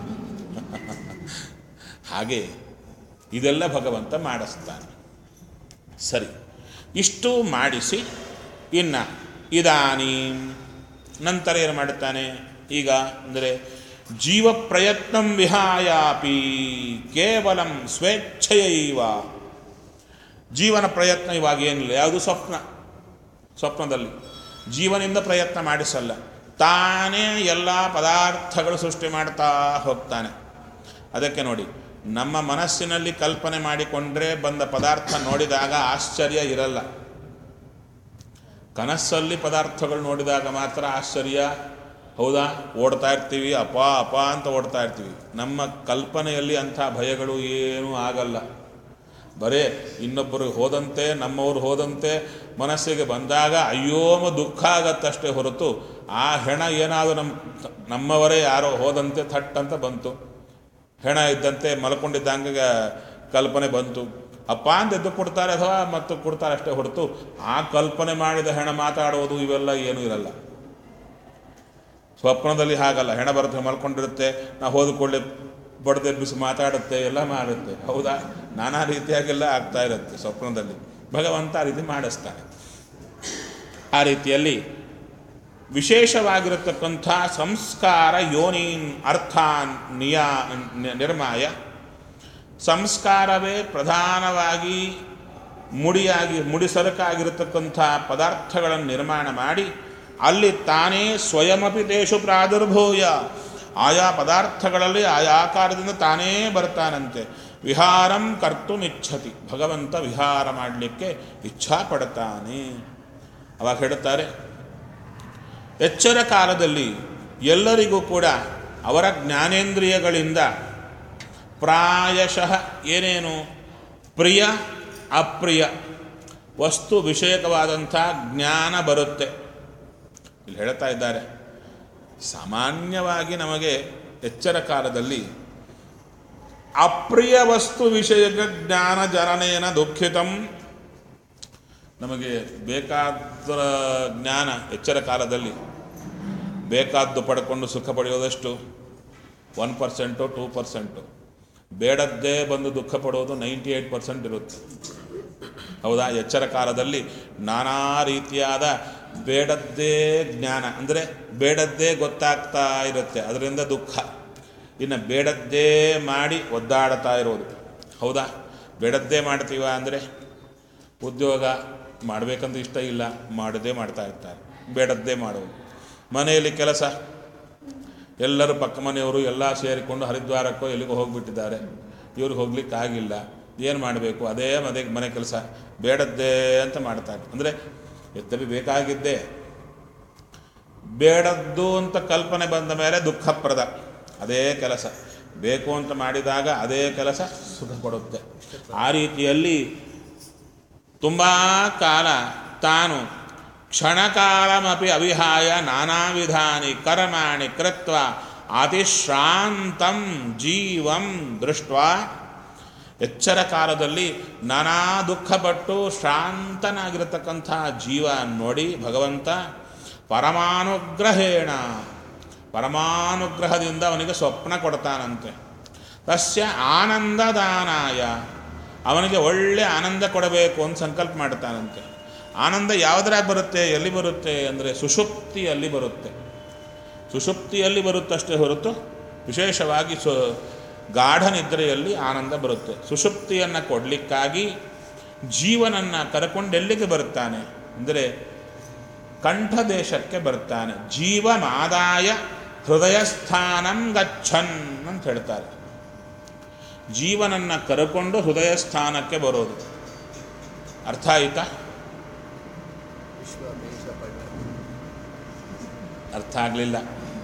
ಹಾಗೆ ಇದೆಲ್ಲ ಭಗವಂತ ಮಾಡಿಸ್ತಾನೆ ಸರಿ ಇಷ್ಟು ಮಾಡಿಸಿ ಇನ್ನು ಇದಾನಿ ನಂತರ ಏನು ಮಾಡುತ್ತಾನೆ ಈಗ ಅಂದರೆ ಜೀವ ಪ್ರಯತ್ನಂ ವಿಹಾಯಾಪಿ ಕೇವಲಂ ಸ್ವೇಚ್ಛೆಯೈವ ಜೀವನ ಪ್ರಯತ್ನ ಇವಾಗ ಏನಿಲ್ಲ ಯಾವುದು ಸ್ವಪ್ನ ಸ್ವಪ್ನದಲ್ಲಿ ಜೀವನಿಂದ ಪ್ರಯತ್ನ ಮಾಡಿಸಲ್ಲ ತಾನೇ ಎಲ್ಲ ಪದಾರ್ಥಗಳು ಸೃಷ್ಟಿ ಮಾಡ್ತಾ ಹೋಗ್ತಾನೆ ಅದಕ್ಕೆ ನೋಡಿ ನಮ್ಮ ಮನಸ್ಸಿನಲ್ಲಿ ಕಲ್ಪನೆ ಮಾಡಿಕೊಂಡ್ರೆ ಬಂದ ಪದಾರ್ಥ ನೋಡಿದಾಗ ಆಶ್ಚರ್ಯ ಇರಲ್ಲ ಕನಸಲ್ಲಿ ಪದಾರ್ಥಗಳು ನೋಡಿದಾಗ ಮಾತ್ರ ಆಶ್ಚರ್ಯ ಹೌದಾ ಓಡ್ತಾ ಇರ್ತೀವಿ ಅಪ ಅಪ ಅಂತ ಓಡ್ತಾ ಇರ್ತೀವಿ ನಮ್ಮ ಕಲ್ಪನೆಯಲ್ಲಿ ಅಂಥ ಭಯಗಳು ಏನೂ ಆಗಲ್ಲ ಬರೇ ಇನ್ನೊಬ್ಬರು ಹೋದಂತೆ ನಮ್ಮವರು ಹೋದಂತೆ ಮನಸ್ಸಿಗೆ ಬಂದಾಗ ಅಯ್ಯೋಮ ದುಃಖ ಆಗತ್ತಷ್ಟೇ ಹೊರತು ಆ ಹೆಣ ಏನಾದರೂ ನಮ್ಮ ನಮ್ಮವರೇ ಯಾರೋ ಹೋದಂತೆ ಥಟ್ ಅಂತ ಬಂತು ಹೆಣ ಇದ್ದಂತೆ ಮಲ್ಕೊಂಡಿದ್ದಂಗೆ ಕಲ್ಪನೆ ಬಂತು ಅಪ್ಪ ಅಂತ ಎದ್ದು ಕೊಡ್ತಾರೆ ಅಥವಾ ಮತ್ತು ಕೊಡ್ತಾರೆ ಅಷ್ಟೇ ಹೊರತು ಆ ಕಲ್ಪನೆ ಮಾಡಿದ ಹೆಣ ಮಾತಾಡೋದು ಇವೆಲ್ಲ ಏನೂ ಇರಲ್ಲ ಸ್ವಪ್ನದಲ್ಲಿ ಹಾಗಲ್ಲ ಹೆಣ ಬರುತ್ತೆ ಮಲ್ಕೊಂಡಿರುತ್ತೆ ನಾವು ಹೋದ ಕೂಡಲೇ ಬಡ್ದೆಬ್ಬಿಸಿ ಮಾತಾಡುತ್ತೆ ಎಲ್ಲ ಮಾಡುತ್ತೆ ಹೌದಾ ನಾನಾ ರೀತಿಯಾಗೆಲ್ಲ ಆಗ್ತಾ ಇರುತ್ತೆ ಸ್ವಪ್ನದಲ್ಲಿ ಭಗವಂತ ಆ ರೀತಿ ಮಾಡಿಸ್ತಾನೆ ಆ ರೀತಿಯಲ್ಲಿ ವಿಶೇಷವಾಗಿರತಕ್ಕಂಥ ಸಂಸ್ಕಾರ ಯೋನೀನ್ ಅರ್ಥಾನ್ ನಿಯಾ ನಿ- ನಿರ್ಮಾಯ ಸಂಸ್ಕಾರವೇ ಪ್ರಧಾನವಾಗಿ ಮುಡಿಯಾಗಿ ಮುಡಿಸರಕಾಗಿರತಕ್ಕಂಥ ಪದಾರ್ಥಗಳನ್ನು ನಿರ್ಮಾಣ ಮಾಡಿ ಅಲ್ಲಿ ತಾನೇ ಸ್ವಯಮಪಿ ದೇಶು ಪ್ರಾದುರ್ಭೂಯ ಆಯಾ ಪದಾರ್ಥಗಳಲ್ಲಿ ಆಯಾ ಆಕಾರದಿಂದ ತಾನೇ ಬರ್ತಾನಂತೆ ವಿಹಾರಂ ಕರ್ತುಮಿಚ್ಛತಿ ಭಗವಂತ ವಿಹಾರ ಮಾಡಲಿಕ್ಕೆ ಇಚ್ಛಾ ಪಡ್ತಾನೆ ಅವಾಗ ಹೇಳುತ್ತಾರೆ ಎಚ್ಚರ ಕಾಲದಲ್ಲಿ ಎಲ್ಲರಿಗೂ ಕೂಡ ಅವರ ಜ್ಞಾನೇಂದ್ರಿಯಗಳಿಂದ ಪ್ರಾಯಶಃ ಏನೇನು ಪ್ರಿಯ ಅಪ್ರಿಯ ವಸ್ತು ವಿಷಯಕವಾದಂಥ ಜ್ಞಾನ ಬರುತ್ತೆ ಇಲ್ಲಿ ಹೇಳ್ತಾ ಇದ್ದಾರೆ ಸಾಮಾನ್ಯವಾಗಿ ನಮಗೆ ಎಚ್ಚರ ಕಾಲದಲ್ಲಿ ಅಪ್ರಿಯ ವಸ್ತು ವಿಷಯಕ ಜ್ಞಾನ ಜನನೇನ ದುಃಖಿತಂ ನಮಗೆ ಬೇಕಾದ ಜ್ಞಾನ ಎಚ್ಚರ ಕಾಲದಲ್ಲಿ ಬೇಕಾದ್ದು ಪಡ್ಕೊಂಡು ಸುಖ ಪಡೆಯೋದಷ್ಟು ಒನ್ ಪರ್ಸೆಂಟು ಟೂ ಪರ್ಸೆಂಟು ಬೇಡದ್ದೇ ಬಂದು ದುಃಖ ಪಡೋದು ನೈಂಟಿ ಏಯ್ಟ್ ಪರ್ಸೆಂಟ್ ಇರುತ್ತೆ ಹೌದಾ ಎಚ್ಚರ ಕಾಲದಲ್ಲಿ ನಾನಾ ರೀತಿಯಾದ ಬೇಡದ್ದೇ ಜ್ಞಾನ ಅಂದರೆ ಬೇಡದ್ದೇ ಗೊತ್ತಾಗ್ತಾ ಇರುತ್ತೆ ಅದರಿಂದ ದುಃಖ ಇನ್ನು ಬೇಡದ್ದೇ ಮಾಡಿ ಒದ್ದಾಡ್ತಾ ಇರೋದು ಹೌದಾ ಬೇಡದ್ದೇ ಮಾಡ್ತೀವ ಅಂದರೆ ಉದ್ಯೋಗ ಮಾಡಬೇಕಂತ ಇಷ್ಟ ಇಲ್ಲ ಮಾಡದೇ ಮಾಡ್ತಾ ಇರ್ತಾರೆ ಬೇಡದ್ದೇ ಮಾಡೋದು ಮನೆಯಲ್ಲಿ ಕೆಲಸ ಎಲ್ಲರೂ ಪಕ್ಕ ಮನೆಯವರು ಎಲ್ಲ ಸೇರಿಕೊಂಡು ಹರಿದ್ವಾರಕ್ಕೋ ಎಲ್ಲಿಗೋ ಹೋಗಿಬಿಟ್ಟಿದ್ದಾರೆ ಇವ್ರಿಗೆ ಹೋಗ್ಲಿಕ್ಕೆ ಆಗಿಲ್ಲ ಏನು ಮಾಡಬೇಕು ಅದೇ ಮನೆ ಮನೆ ಕೆಲಸ ಬೇಡದ್ದೇ ಅಂತ ಮಾಡ್ತಾರೆ ಅಂದರೆ ಎತ್ತರಿ ಬೇಕಾಗಿದ್ದೇ ಬೇಡದ್ದು ಅಂತ ಕಲ್ಪನೆ ಬಂದ ಮೇಲೆ ದುಃಖಪ್ರದ ಅದೇ ಕೆಲಸ ಬೇಕು ಅಂತ ಮಾಡಿದಾಗ ಅದೇ ಕೆಲಸ ಸುಖ ಕೊಡುತ್ತೆ ಆ ರೀತಿಯಲ್ಲಿ ತುಂಬ ಕಾಲ ತಾನು ಕ್ಷಣಕಾಲಮಪಿ ಅವಿಹಾಯ ನಾನಾ ವಿಧಾನಿ ಕರ್ಮಾಣಿ ಕೃತ್ವ ಅತಿಶ್ರಾಂತಂ ಜೀವಂ ದೃಷ್ಟ ಎಚ್ಚರ ಕಾಲದಲ್ಲಿ ನಾನಾ ದುಃಖಪಟ್ಟು ಶಾಂತನಾಗಿರತಕ್ಕಂಥ ಜೀವ ನೋಡಿ ಭಗವಂತ ಪರಮಾನುಗ್ರಹೇಣ ಪರಮಾನುಗ್ರಹದಿಂದ ಅವನಿಗೆ ಸ್ವಪ್ನ ಕೊಡ್ತಾನಂತೆ ತಸ್ಯ ಆನಂದದಾನಾಯ ಅವನಿಗೆ ಒಳ್ಳೆ ಆನಂದ ಕೊಡಬೇಕು ಅಂತ ಸಂಕಲ್ಪ ಮಾಡ್ತಾನಂತೆ ಆನಂದ ಯಾವುದ್ರಾಗ ಬರುತ್ತೆ ಎಲ್ಲಿ ಬರುತ್ತೆ ಅಂದರೆ ಸುಷುಪ್ತಿಯಲ್ಲಿ ಬರುತ್ತೆ ಸುಷುಪ್ತಿಯಲ್ಲಿ ಬರುತ್ತಷ್ಟೇ ಹೊರತು ವಿಶೇಷವಾಗಿ ಸು ಗಾಢ ನಿದ್ರೆಯಲ್ಲಿ ಆನಂದ ಬರುತ್ತೆ ಸುಷುಪ್ತಿಯನ್ನು ಕೊಡಲಿಕ್ಕಾಗಿ ಜೀವನನ್ನು ಕರ್ಕೊಂಡು ಎಲ್ಲಿಗೆ ಬರ್ತಾನೆ ಅಂದರೆ ಕಂಠ ದೇಶಕ್ಕೆ ಬರ್ತಾನೆ ಜೀವಮಾದಾಯ ಹೃದಯ ಸ್ಥಾನಂ ಗಚ್ಚನ್ ಅಂತ ಹೇಳ್ತಾರೆ ಜೀವನನ್ನ ಕರಕೊಂಡು ಹೃದಯ ಸ್ಥಾನಕ್ಕೆ ಬರೋದು ಅರ್ಥ ಆಯ್ತಾ ವಿಶ್ವ ದೇಶ ಪಂಡ ಅರ್ಥ ಆಗಲಿಲ್ಲ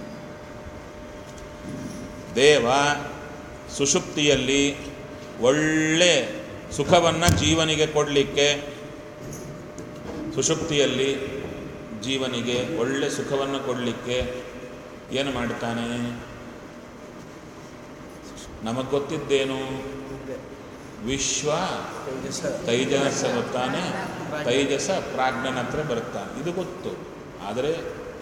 ದೇವ ಸುಷುಪ್ತಿಯಲ್ಲಿ ಒಳ್ಳೆ ಸುಖವನ್ನು ಜೀವನಿಗೆ ಕೊಡಲಿಕ್ಕೆ ಸುಷುಪ್ತಿಯಲ್ಲಿ ಜೀವನಿಗೆ ಒಳ್ಳೆ ಸುಖವನ್ನು ಕೊಡಲಿಕ್ಕೆ ಏನು ಮಾಡ್ತಾನೆ ನಮಗೆ ಗೊತ್ತಿದ್ದೇನು ವಿಶ್ವ ತೇಜಸ ತೈಜಸ ಬರ್ತಾನೆ ತೈಜಸ ಪ್ರಾಜ್ಞನ ಹತ್ರ ಬರ್ತಾನೆ ಇದು ಗೊತ್ತು ಆದರೆ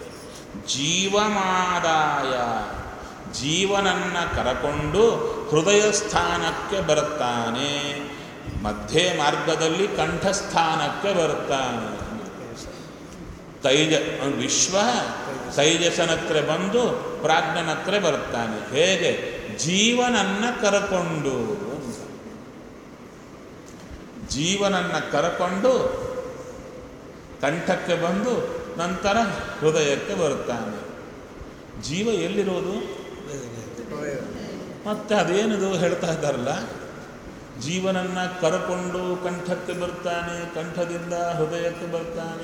ಜೀವಮಾದಾಯ ಜೀವನನ್ನ ಕರಕೊಂಡು ಹೃದಯ ಸ್ಥಾನಕ್ಕೆ ಬರುತ್ತಾನೆ ಮಧ್ಯೆ ಮಾರ್ಗದಲ್ಲಿ ಕಂಠಸ್ಥಾನಕ್ಕೆ ಬರುತ್ತಾನೆ ತೈಜ ವಿಶ್ವ ತೈಜಸನತ್ರ ಬಂದು ಪ್ರಾಜ್ಞನತ್ರ ಬರ್ತಾನೆ ಹೇಗೆ ಜೀವನನ್ನ ಕರಕೊಂಡು ಅಂತ ಜೀವನನ್ನ ಕರಕೊಂಡು ಕಂಠಕ್ಕೆ ಬಂದು ನಂತರ ಹೃದಯಕ್ಕೆ ಬರುತ್ತಾನೆ ಜೀವ ಎಲ್ಲಿರೋದು ಮತ್ತೆ ಅದೇನದು ಹೇಳ್ತಾ ಇದ್ದಾರಲ್ಲ ಜೀವನನ್ನ ಕರಕೊಂಡು ಕಂಠಕ್ಕೆ ಬರ್ತಾನೆ ಕಂಠದಿಂದ ಹೃದಯಕ್ಕೆ ಬರ್ತಾನೆ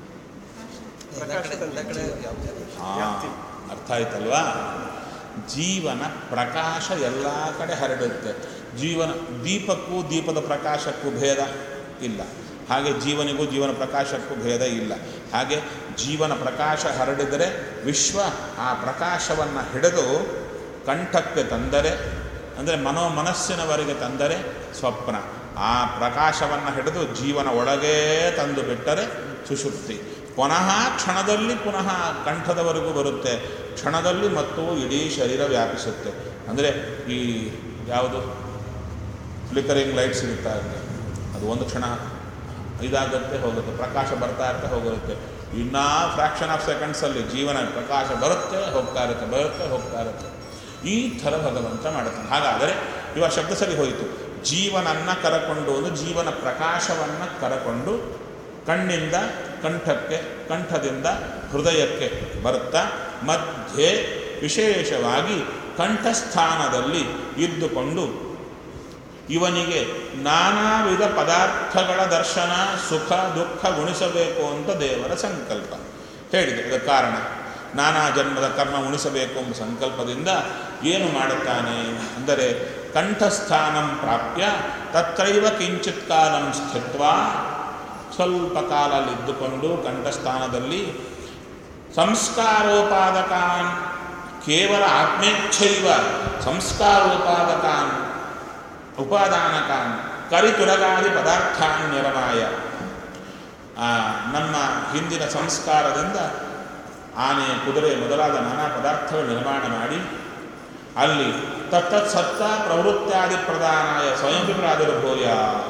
ಆ, ಅರ್ಥ ಆಯ್ತಲ್ವಾ ಜೀವನ ಪ್ರಕಾಶ ಎಲ್ಲ ಕಡೆ ಹರಡುತ್ತೆ ಜೀವನ ದೀಪಕ್ಕೂ ದೀಪದ ಪ್ರಕಾಶಕ್ಕೂ ಭೇದ ಇಲ್ಲ ಹಾಗೆ ಜೀವನಿಗೂ ಜೀವನ ಪ್ರಕಾಶಕ್ಕೂ ಭೇದ ಇಲ್ಲ ಹಾಗೆ ಜೀವನ ಪ್ರಕಾಶ ಹರಡಿದರೆ ವಿಶ್ವ ಆ ಪ್ರಕಾಶವನ್ನು ಹಿಡಿದು ಕಂಠಕ್ಕೆ ತಂದರೆ ಅಂದರೆ ಮನೋ ಮನಸ್ಸಿನವರೆಗೆ ತಂದರೆ ಸ್ವಪ್ನ ಆ ಪ್ರಕಾಶವನ್ನು ಹಿಡಿದು ಜೀವನ ಒಳಗೇ ತಂದು ಬಿಟ್ಟರೆ ಸುಷುಪ್ತಿ ಪುನಃ ಕ್ಷಣದಲ್ಲಿ ಪುನಃ ಕಂಠದವರೆಗೂ ಬರುತ್ತೆ ಕ್ಷಣದಲ್ಲಿ ಮತ್ತು ಇಡೀ ಶರೀರ ವ್ಯಾಪಿಸುತ್ತೆ ಅಂದರೆ ಈ ಯಾವುದು ಫ್ಲಿಕರಿಂಗ್ ಲೈಟ್ ಸಿಗುತ್ತಾ ಇದೆ ಅದು ಒಂದು ಕ್ಷಣ ಇದಾಗುತ್ತೆ ಹೋಗುತ್ತೆ ಪ್ರಕಾಶ ಬರ್ತಾ ಇರುತ್ತೆ ಹೋಗುತ್ತೆ ಇನ್ನೂ ಫ್ರ್ಯಾಕ್ಷನ್ ಆಫ್ ಸೆಕೆಂಡ್ಸಲ್ಲಿ ಜೀವನ ಪ್ರಕಾಶ ಬರುತ್ತೆ ಹೋಗ್ತಾ ಇರುತ್ತೆ ಬರುತ್ತೆ ಹೋಗ್ತಾ ಇರುತ್ತೆ ಈ ಥರ ಭಗವಂತ ಮಾಡುತ್ತಾನೆ ಹಾಗಾದರೆ ಇವಾಗ ಶಬ್ದ ಸರಿ ಹೋಯಿತು ಜೀವನನ್ನು ಕರಕೊಂಡು ಒಂದು ಜೀವನ ಪ್ರಕಾಶವನ್ನು ಕರಕೊಂಡು ಕಣ್ಣಿಂದ ಕಂಠಕ್ಕೆ ಕಂಠದಿಂದ ಹೃದಯಕ್ಕೆ ಬರುತ್ತಾ ಮಧ್ಯೆ ವಿಶೇಷವಾಗಿ ಕಂಠಸ್ಥಾನದಲ್ಲಿ ಇದ್ದುಕೊಂಡು ಇವನಿಗೆ ನಾನಾ ವಿಧ ಪದಾರ್ಥಗಳ ದರ್ಶನ ಸುಖ ದುಃಖ ಗುಣಿಸಬೇಕು ಅಂತ ದೇವರ ಸಂಕಲ್ಪ ಹೇಳಿದೆ ಇದರ ಕಾರಣ ನಾನಾ ಜನ್ಮದ ಕರ್ಮ ಉಣಿಸಬೇಕು ಎಂಬ ಸಂಕಲ್ಪದಿಂದ ಏನು ಮಾಡುತ್ತಾನೆ ಅಂದರೆ ಕಂಠಸ್ಥಾನಂ ಪ್ರಾಪ್ಯ ತತ್ರೈವ ಕಿಂಚಿತ್ ಕಾಲಂ ಸ್ಥಿತ್ವ ಸ್ವಲ್ಪ ಕಾಲ ಅಲ್ಲಿದ್ದುಕೊಂಡು ಕಂಠಸ್ಥಾನದಲ್ಲಿ ಸಂಸ್ಕಾರೋಪಾದಕಾನ್ ಕೇವಲ ಆತ್ಮೇಚ್ಛೈವ ಸಂಸ್ಕಾರೋಪಾದಕಾನ್ ಉಪಾದಾನಕಾನ್ ಕರಿತುರಗಾದಿ ಪದಾರ್ಥಾನ್ ನಿರಮಾಯ ಆ, ನಮ್ಮ ಹಿಂದಿನ ಸಂಸ್ಕಾರದಿಂದ ಆನೆ ಕುದುರೆ ಮೊದಲಾದ ನಾನಾ ಪದಾರ್ಥಗಳು ನಿರ್ಮಾಣ ಮಾಡಿ ಅಲ್ಲಿ ತತ್ತತ್ ಸತ್ತ ಪ್ರವೃತ್ತಾದಿ ಪ್ರಧಾನಾಯ ಸ್ವಯಂ ವಿಪ್ರಾದಿರ್ಭೂಯ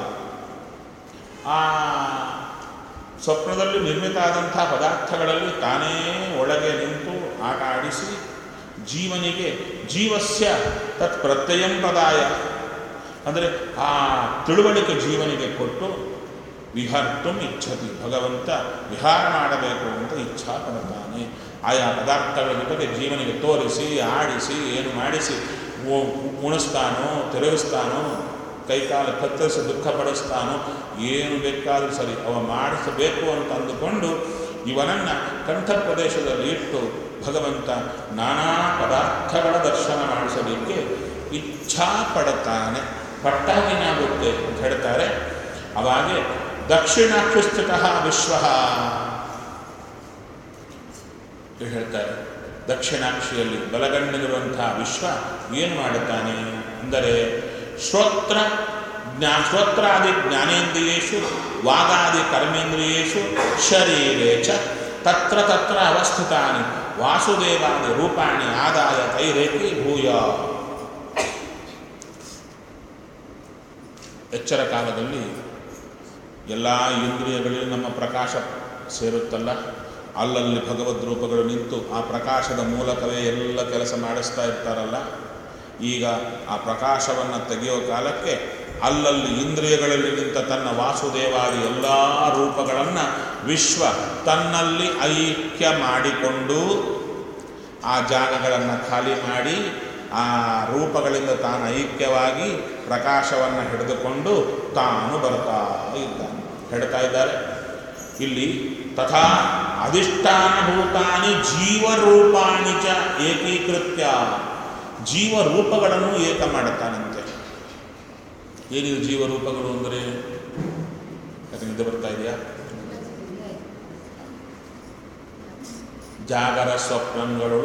ಆ ಸ್ವಪ್ನದಲ್ಲಿ ನಿರ್ಮಿತ ಆದಂಥ ಪದಾರ್ಥಗಳಲ್ಲಿ ತಾನೇ ಒಳಗೆ ನಿಂತು ಆಟ ಆಡಿಸಿ ಜೀವನಿಗೆ ಜೀವಸ್ಯ ತತ್ ಪ್ರತ್ಯಯಂ ಪ್ರದಾಯ ಅಂದರೆ ಆ ತಿಳುವಳಿಕೆ ಜೀವನಿಗೆ ಕೊಟ್ಟು ವಿಹರ್ತುಂ ಇಚ್ಛತಿ ಭಗವಂತ ವಿಹಾರ ಮಾಡಬೇಕು ಅಂತ ಇಚ್ಛಾ ಪಡ್ತಾನೆ ಆಯಾ ಪದಾರ್ಥಗಳ ಜೊತೆಗೆ ಜೀವನಿಗೆ ತೋರಿಸಿ ಆಡಿಸಿ ಏನು ಮಾಡಿಸಿ ಉ- ಉಣಿಸ್ತಾನೋ ತಿರುಗಿಸ್ತಾನೋ ಕೈಕಾಲು ಕತ್ತರಿಸಿ ದುಃಖ ಪಡಿಸ್ತಾನೋ ಏನು ಬೇಕಾದರೂ ಸರಿ ಅವ ಮಾಡಿಸಬೇಕು ಅಂತ ಅಂದುಕೊಂಡು ಇವನನ್ನು ಕಂಠ ಪ್ರದೇಶದಲ್ಲಿ ಇಟ್ಟು ಭಗವಂತ ನಾನಾ ಪದಾರ್ಥಗಳ ದರ್ಶನ ಮಾಡಿಸಲಿಕ್ಕೆ ಇಚ್ಛಾ ಪಡುತ್ತಾನೆ ಪಟ್ಟಾಗೇನಾಗುತ್ತೆ ಅಂತ ಹೇಳ್ತಾರೆ ಅವಾಗೆ ದಕ್ಷಿಣಾಕ್ಷಿ ಸ್ಥಿತ ವಿಶ್ವ ಇವ್ರು ಹೇಳ್ತಾರೆ ದಕ್ಷಿಣಾಕ್ಷಿಯಲ್ಲಿ ಬಲಗಣ್ಣಿರುವಂತಹ ವಿಶ್ವ ಏನು ಮಾಡುತ್ತಾನೆ ಅಂದರೆ ಶ್ರೋತ್ರ ಜ್ಞಾ ಶ್ರೋತ್ರಾದಿ ಜ್ಞಾನೇಂದ್ರಿಯೇಶು ವಾಗಾದಿ ಕರ್ಮೇಂದ್ರಿಯೇಶು ಶರೀರೇ ಚ ತತ್ರ ತತ್ರ ಅವಸ್ಥಿತಾನಿ ವಾಸುದೇವಾದಿ ರೂಪಾಣಿ ಆದಾಯ ತೈರೇಕಿ ಭೂಯ ಎಚ್ಚರ ಕಾಲದಲ್ಲಿ ಎಲ್ಲ ಇಂದ್ರಿಯಗಳಲ್ಲಿ ನಮ್ಮ ಪ್ರಕಾಶ ಸೇರುತ್ತಲ್ಲ ಅಲ್ಲಲ್ಲಿ ಭಗವದ್ ರೂಪಗಳು ನಿಂತು ಆ ಪ್ರಕಾಶದ ಮೂಲಕವೇ ಎಲ್ಲ ಕೆಲಸ ಮಾಡಿಸ್ತಾ ಇರ್ತಾರಲ್ಲ ಈಗ ಆ ಪ್ರಕಾಶವನ್ನು ತೆಗೆಯೋ ಕಾಲಕ್ಕೆ ಅಲ್ಲಲ್ಲಿ ಇಂದ್ರಿಯಗಳಲ್ಲಿ ನಿಂತ ತನ್ನ ವಾಸುದೇವಾದಿ ಎಲ್ಲ ರೂಪಗಳನ್ನು ವಿಶ್ವ ತನ್ನಲ್ಲಿ ಐಕ್ಯ ಮಾಡಿಕೊಂಡು ಆ ಜಾಗಗಳನ್ನು ಖಾಲಿ ಮಾಡಿ ಆ ರೂಪಗಳಿಂದ ತಾನು ಐಕ್ಯವಾಗಿ ಪ್ರಕಾಶವನ್ನು ಹಿಡಿದುಕೊಂಡು ತಾನು ಬರ್ತಾ ಇದ್ದಾನೆ ಹೇಳ್ತಾ ಇದ್ದಾರೆ ಇಲ್ಲಿ ತಥಾ ಅಧಿಷ್ಠಾನಭೂತಾನಿ ಜೀವರೂಪಾಣಿ ಚ ಏಕೀಕೃತ್ಯ ಜೀವರೂಪಗಳನ್ನು ಏಕ ಮಾಡುತ್ತಾನಂತೆ ಏನಿದು ಜೀವರೂಪಗಳು ಅಂದರೆ ಯಾಕೆ ನಿದ್ದೆ ಬರ್ತಾ ಇದೆಯಾ ಜಾಗರ ಸ್ವಪ್ನಗಳು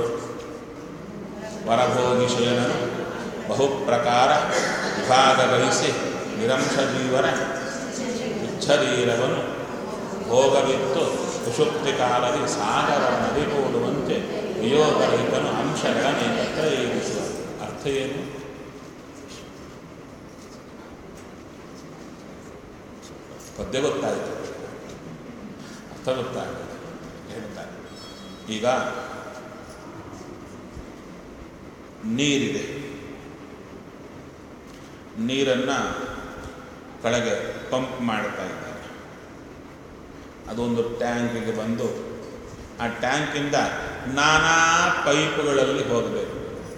ವರಭೋಗಿ ಶಯನನು ಬಹುಪ್ರಕಾರ ವಿಭಾಗವಹಿಸಿ ನಿರಂಶ ಜೀವನ ಶರೀರವನ್ನು ಭೋಗವಿತ್ತು ಸುಷುಪ್ತಿ ಕಾಲದಿ ಸಾಗರ ನದಿಗೂಡುವಂತೆ ವಿಯೋಗರಹಿತನು ಅಂಶಗಳನ್ನೇಕತ್ರ ಏರಿಸುವ ಅರ್ಥ ಏನು ಪದ್ಯ ಗೊತ್ತಾಯಿತು ಅರ್ಥ ಗೊತ್ತಾಯಿತು ಹೇಳ್ತಾರೆ ಈಗ ನೀರಿದೆ ನೀರನ್ನು ಕೆಳಗೆ ಪಂಪ್ ಮಾಡ್ತಾ ಇದ್ದಾರೆ ಅದೊಂದು ಟ್ಯಾಂಕಿಗೆ ಬಂದು ಆ ಟ್ಯಾಂಕಿಂದ ನಾನಾ ಪೈಪುಗಳಲ್ಲಿ ಹೋಗಬೇಕು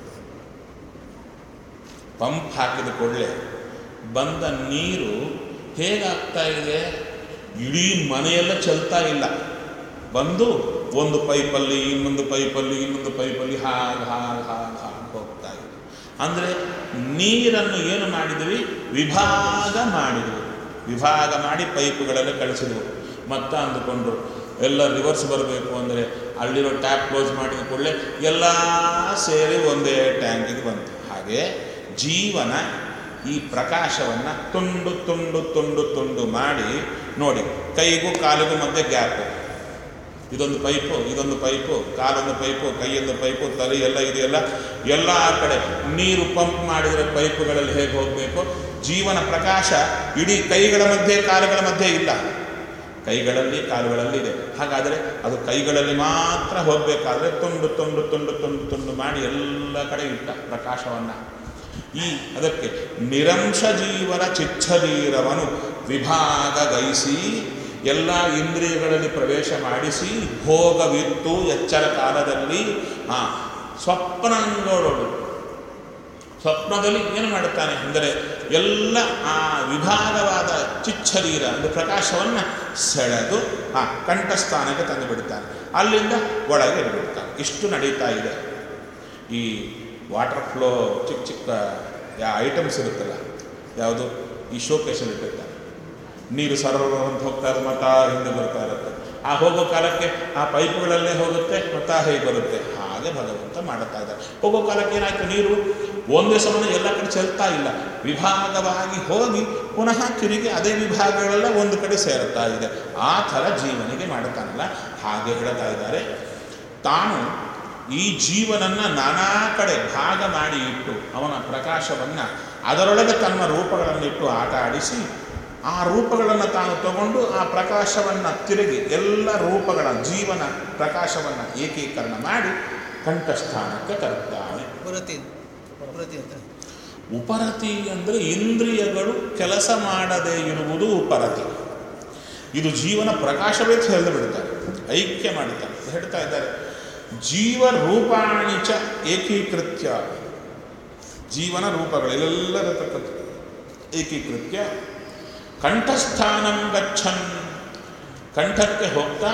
ಪಂಪ್ ಹಾಕಿದ ಕೂಡಲೇ ಬಂದ ನೀರು ಹೇಗಾಗ್ತಾ ಇದೆ ಇಡೀ ಮನೆಯೆಲ್ಲ ಚೆಲ್ತಾ ಇಲ್ಲ ಬಂದು ಒಂದು ಪೈಪಲ್ಲಿ ಇನ್ನೊಂದು ಪೈಪಲ್ಲಿ ಇನ್ನೊಂದು ಪೈಪಲ್ಲಿ ಹಾಗೆ ಹಾಗೆ ಹಾಗೆ ಹಾಗೆ ಹೋಗ್ತಾ ಇದೆ ಅಂದರೆ ನೀರನ್ನು ಏನು ಮಾಡಿದ್ವಿ ವಿಭಾಗ ಮಾಡಿದ್ವಿ ವಿಭಾಗ ಮಾಡಿ ಪೈಪುಗಳಲ್ಲಿ ಕಳಿಸಿದ್ವು ಮತ್ತೆ ಅಂದುಕೊಂಡ್ರು ಎಲ್ಲ ರಿವರ್ಸ್ ಬರಬೇಕು ಅಂದರೆ ಅಲ್ಲಿರೋ ಟ್ಯಾಪ್ ಕ್ಲೋಸ್ ಮಾಡಿದ ಕೂಡಲೇ ಎಲ್ಲ ಸೇರಿ ಒಂದೇ ಟ್ಯಾಂಕಿಗೆ ಬಂತು ಹಾಗೆ ಜೀವನ ಈ ಪ್ರಕಾಶವನ್ನು ತುಂಡು ತುಂಡು ತುಂಡು ತುಂಡು ಮಾಡಿ ನೋಡಿ ಕೈಗೂ ಕಾಲಿಗೂ ಮಧ್ಯೆ ಗ್ಯಾಪ್ ಇದೊಂದು ಪೈಪು ಇದೊಂದು ಪೈಪು ಕಾಲೊಂದು ಪೈಪು ಕೈಯೊಂದು ಪೈಪು ತಲೆ ಎಲ್ಲ ಇದೆಯಲ್ಲ ಎಲ್ಲ ಆ ಕಡೆ ನೀರು ಪಂಪ್ ಮಾಡಿದರೆ ಪೈಪುಗಳಲ್ಲಿ ಹೇಗೆ ಹೋಗಬೇಕು ಜೀವನ ಪ್ರಕಾಶ ಇಡೀ ಕೈಗಳ ಮಧ್ಯೆ ಕಾಲುಗಳ ಮಧ್ಯೆ ಇಲ್ಲ ಕೈಗಳಲ್ಲಿ ಕಾಲುಗಳಲ್ಲಿ ಇದೆ ಹಾಗಾದರೆ ಅದು ಕೈಗಳಲ್ಲಿ ಮಾತ್ರ ಹೋಗಬೇಕಾದ್ರೆ ತುಂಡು ತುಂಡು ತುಂಡು ತುಂಡು ತುಂಡು ಮಾಡಿ ಎಲ್ಲ ಕಡೆ ಇಟ್ಟ ಪ್ರಕಾಶವನ್ನು ಈ ಅದಕ್ಕೆ ನಿರಂಶ ಜೀವನ ಚಿಚ್ಛರೀರವನು ವಿಭಾಗಗೈಸಿ ಎಲ್ಲ ಇಂದ್ರಿಯಗಳಲ್ಲಿ ಪ್ರವೇಶ ಮಾಡಿಸಿ ಭೋಗವಿತ್ತು ಎಚ್ಚರ ಕಾಲದಲ್ಲಿ ಆ ಸ್ವಪ್ನಂಗೋಡು ಸ್ವಪ್ನದಲ್ಲಿ ಏನು ಮಾಡುತ್ತಾನೆ ಅಂದರೆ ಎಲ್ಲ ಆ ವಿಭಾಗವಾದ ಚಿಚ್ಚರೀರ ಅಂದರೆ ಪ್ರಕಾಶವನ್ನು ಸೆಳೆದು ಆ ಕಂಠಸ್ಥಾನಕ್ಕೆ ತಂದು ಬಿಡ್ತಾನೆ ಅಲ್ಲಿಂದ ಒಳಗೆ ಇಟ್ಬಿಡ್ತಾನೆ ಇಷ್ಟು ನಡೀತಾ ಇದೆ ಈ ವಾಟರ್ ಫ್ಲೋ ಚಿಕ್ಕ ಚಿಕ್ಕ ಯಾ ಐಟಮ್ಸ್ ಇರುತ್ತಲ್ಲ ಯಾವುದು ಈ ಶೋಕೇಶಲ್ಲಿ ಇಟ್ಟಿರ್ತಾರೆ ನೀರು ಸರಳ ಅಂತ ಹೋಗ್ತಾ ಇರುತ್ತೆ ಮತ್ತ ಹಿಂದೆ ಬರ್ತಾ ಇರುತ್ತೆ ಆ ಹೋಗೋ ಕಾಲಕ್ಕೆ ಆ ಪೈಪ್ಗಳಲ್ಲೇ ಹೋಗುತ್ತೆ ಮತ್ತ ಹೇಗೆ ಬರುತ್ತೆ ಹಾಗೆ ಭಗವಂತ ಮಾಡುತ್ತಾ ಇದ್ದಾರೆ ಹೋಗೋ ಕಾಲಕ್ಕೆ ಏನಾಯ್ತು ನೀರು ಒಂದೇ ಸಮಯ ಎಲ್ಲ ಕಡೆ ಚೆಲ್ತಾ ಇಲ್ಲ ವಿಭಾಗವಾಗಿ ಹೋಗಿ ಪುನಃ ತಿರುಗಿ ಅದೇ ವಿಭಾಗಗಳೆಲ್ಲ ಒಂದು ಕಡೆ ಸೇರುತ್ತಾ ಇದೆ ಆ ಥರ ಜೀವನಿಗೆ ಮಾಡುತ್ತಾನಲ್ಲ ಹಾಗೆ ಹೇಳ್ತಾ ಇದ್ದಾರೆ ತಾನು ಈ ಜೀವನನ್ನ ನಾನಾ ಕಡೆ ಭಾಗ ಮಾಡಿ ಇಟ್ಟು ಅವನ ಪ್ರಕಾಶವನ್ನು ಅದರೊಳಗೆ ತನ್ನ ರೂಪಗಳನ್ನಿಟ್ಟು ಆಟ ಆಡಿಸಿ ಆ ರೂಪಗಳನ್ನು ತಾನು ತಗೊಂಡು ಆ ಪ್ರಕಾಶವನ್ನು ತಿರುಗಿ ಎಲ್ಲ ರೂಪಗಳ ಜೀವನ ಪ್ರಕಾಶವನ್ನು ಏಕೀಕರಣ ಮಾಡಿ ಕಂಠಸ್ಥಾನಕ್ಕೆ ತರುತ್ತಾನೆ ಪುರತಿ ಪುರತಿ ಅಂತ ಉಪರತಿ ಅಂದರೆ ಇಂದ್ರಿಯಗಳು ಕೆಲಸ ಮಾಡದೇ ಇರುವುದು ಉಪರತಿ ಇದು ಜೀವನ ಪ್ರಕಾಶವೇ ತಿಳಿದು ಬಿಡ್ತಾರೆ ಐಕ್ಯ ಮಾಡುತ್ತಾರೆ ಹೇಳ್ತಾ ಇದ್ದಾರೆ ಜೀವ ರೂಪಾಣಿಚ ಏಕೀಕೃತ್ಯ ಜೀವನ ರೂಪಗಳು ಇಲ್ಲೆಲ್ಲರತಕ್ಕಂಥ ಏಕೀಕೃತ್ಯ ಕಂಠಸ್ಥಾನಂ ಗಚ್ಚನ್ ಕಂಠಕ್ಕೆ ಹೋಗ್ತಾ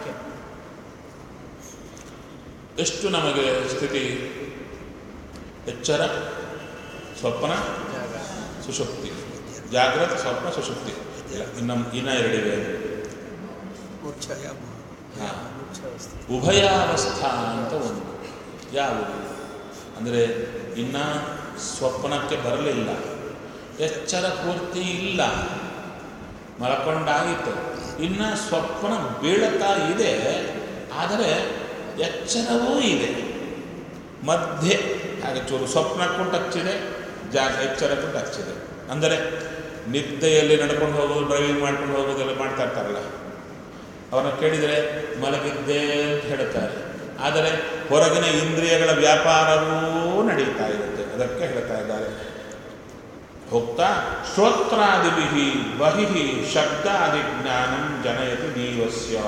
ಎಷ್ಟು ನಮಗೆ ಸ್ಥಿತಿ ಎಚ್ಚರ ಸ್ವಪ್ನ ಸುಷುಪ್ತಿ ಜಾಗ್ರತ ಸ್ವಪ್ನ ಸುಷುಪ್ತಿ ಇಲ್ಲ ಇನ್ನು ಇನ್ನ ಎರಡಿವೆ ಮುಖ್ಯ ಹಾಂ ಮುಖ್ಯಾವಸ್ಥೆ ಉಭಯಾವಸ್ಥಾ ಅಂತ ಒಂದು ಯಾವುದು ಅಂದರೆ ಇನ್ನ ಸ್ವಪ್ನಕ್ಕೆ ಬರಲಿಲ್ಲ ಎಚ್ಚರ ಪೂರ್ತಿ ಇಲ್ಲ ಮಲ್ಕೊಂಡಾಯಿತು ಇನ್ನು ಸ್ವಪ್ನ ಬೀಳುತ್ತಾ ಇದೆ ಆದರೆ ಎಚ್ಚರವೂ ಇದೆ ಮಧ್ಯೆ ಹಾಗೆ ಚೂರು ಸ್ವಪ್ನಕ್ಕೂ ಟಚ್ ಇದೆ ಜಾಗ ಎಚ್ಚರಕ್ಕೂ ಟಚ್ ಇದೆ ಅಂದರೆ ನಿದ್ದೆಯಲ್ಲಿ ನಡ್ಕೊಂಡು ಹೋಗೋದು ಡ್ರೈವಿಂಗ್ ಮಾಡ್ಕೊಂಡು ಹೋಗೋದೆಲ್ಲ ಮಾಡ್ತಾ ಇರ್ತಾರಲ್ಲ ಅವರನ್ನು ಕೇಳಿದರೆ ಮಲಗಿದ್ದೆ ಅಂತ ಹೇಳ್ತಾರೆ ಆದರೆ ಹೊರಗಿನ ಇಂದ್ರಿಯಗಳ ವ್ಯಾಪಾರವೂ ನಡೀತಾ ಇರುತ್ತೆ ಅದಕ್ಕೆ ಹೇಳ್ತಾ ಇದ್ದಾರೆ ಹೋಗ್ತಾ ಶ್ರೋತ್ರಾದಿಭಿ ಬಹಿ ಶಬ್ದಾದಿ ಜ್ಞಾನಂ ಜನಯತಿ ಜೀವಸ್ಯ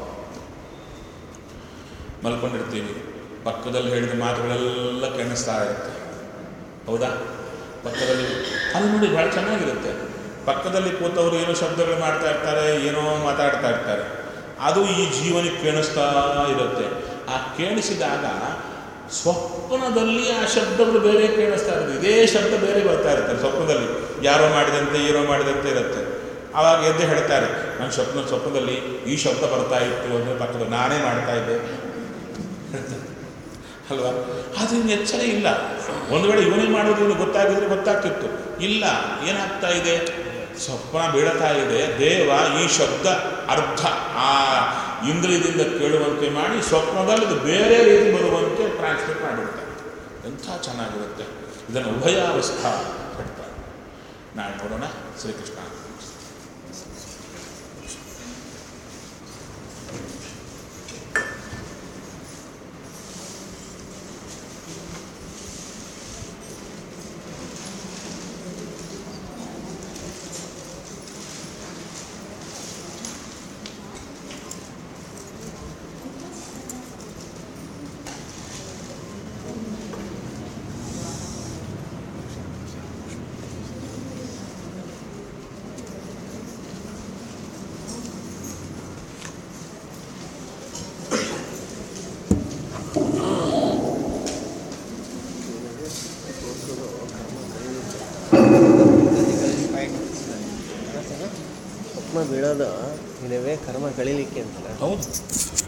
ಮಲ್ಕೊಂಡಿರ್ತೀವಿ ಪಕ್ಕದಲ್ಲಿ ಹೇಳಿದ ಮಾತುಗಳೆಲ್ಲ ಕೇಳಿಸ್ತಾ ಇರುತ್ತೆ ಹೌದಾ ಪಕ್ಕದಲ್ಲಿ ಅಲ್ಲಿ ನೋಡಿ ಭಾಳ ಚೆನ್ನಾಗಿರುತ್ತೆ ಪಕ್ಕದಲ್ಲಿ ಕೂತವರು ಏನೋ ಶಬ್ದಗಳು ಮಾಡ್ತಾ ಇರ್ತಾರೆ ಏನೋ ಮಾತಾಡ್ತಾ ಇರ್ತಾರೆ ಅದು ಈ ಜೀವನಕ್ಕೆ ಕೇಳಿಸ್ತಾ ಇರುತ್ತೆ ಆ ಕೇಳಿಸಿದಾಗ ಸ್ವಪ್ನದಲ್ಲಿ ಆ ಶಬ್ದಗಳು ಬೇರೆ ಕೇಳಿಸ್ತಾ ಇರುತ್ತೆ ಇದೇ ಶಬ್ದ ಬೇರೆ ಬರ್ತಾ ಇರುತ್ತೆ ಸ್ವಪ್ನದಲ್ಲಿ ಯಾರೋ ಮಾಡಿದಂತೆ ಏನೋ ಮಾಡಿದಂತೆ ಇರುತ್ತೆ ಆವಾಗ ಎದ್ದು ಹೇಳ್ತಾರೆ ನನ್ನ ಸ್ವಪ್ನ ಸ್ವಪ್ನದಲ್ಲಿ ಈ ಶಬ್ದ ಬರ್ತಾ ಇತ್ತು ಅಂದರೆ ಪಕ್ಕದಲ್ಲಿ ನಾನೇ ಮಾಡ್ತಾ ಇದ್ದೆ ಅಲ್ವಾ ಅದು ಇನ್ನು ಎಚ್ಚರ ಇಲ್ಲ ಒಂದು ವೇಳೆ ಇವನೇ ಮಾಡೋದು ಇವನು ಗೊತ್ತಾಗಿದ್ರೆ ಗೊತ್ತಾಗ್ತಿತ್ತು ಇಲ್ಲ ಏನಾಗ್ತಾ ಇದೆ ಸ್ವಪ್ನ ಬೀಳ್ತಾ ಇದೆ ದೇವ ಈ ಶಬ್ದ ಅರ್ಥ ಆ ಇಂದ್ರಿಯದಿಂದ ಕೇಳುವಂತೆ ಮಾಡಿ ಸ್ವಪ್ನದಲ್ಲಿ ಅದು ಬೇರೆ ರೀತಿ ಬರುವಂತೆ ಟ್ರಾನ್ಸ್ಲೇಟ್ ಮಾಡಿರ್ತಾರೆ ಎಂಥ ಚೆನ್ನಾಗಿರುತ್ತೆ ಇದನ್ನು ಉಭಯಾವಸ್ಥಾ ಹೇಳ್ತಾರೆ ನಾಳೆ ನೋಡೋಣ ಶ್ರೀಕೃಷ್ಣ ಸ್ವಪ್ನ ಬೀಳೋದು ಇನವೇ ಕರ್ಮ ಕಳೀಲಿಕ್ಕೆ ಅಂತಲ್ಲ ಹೌದು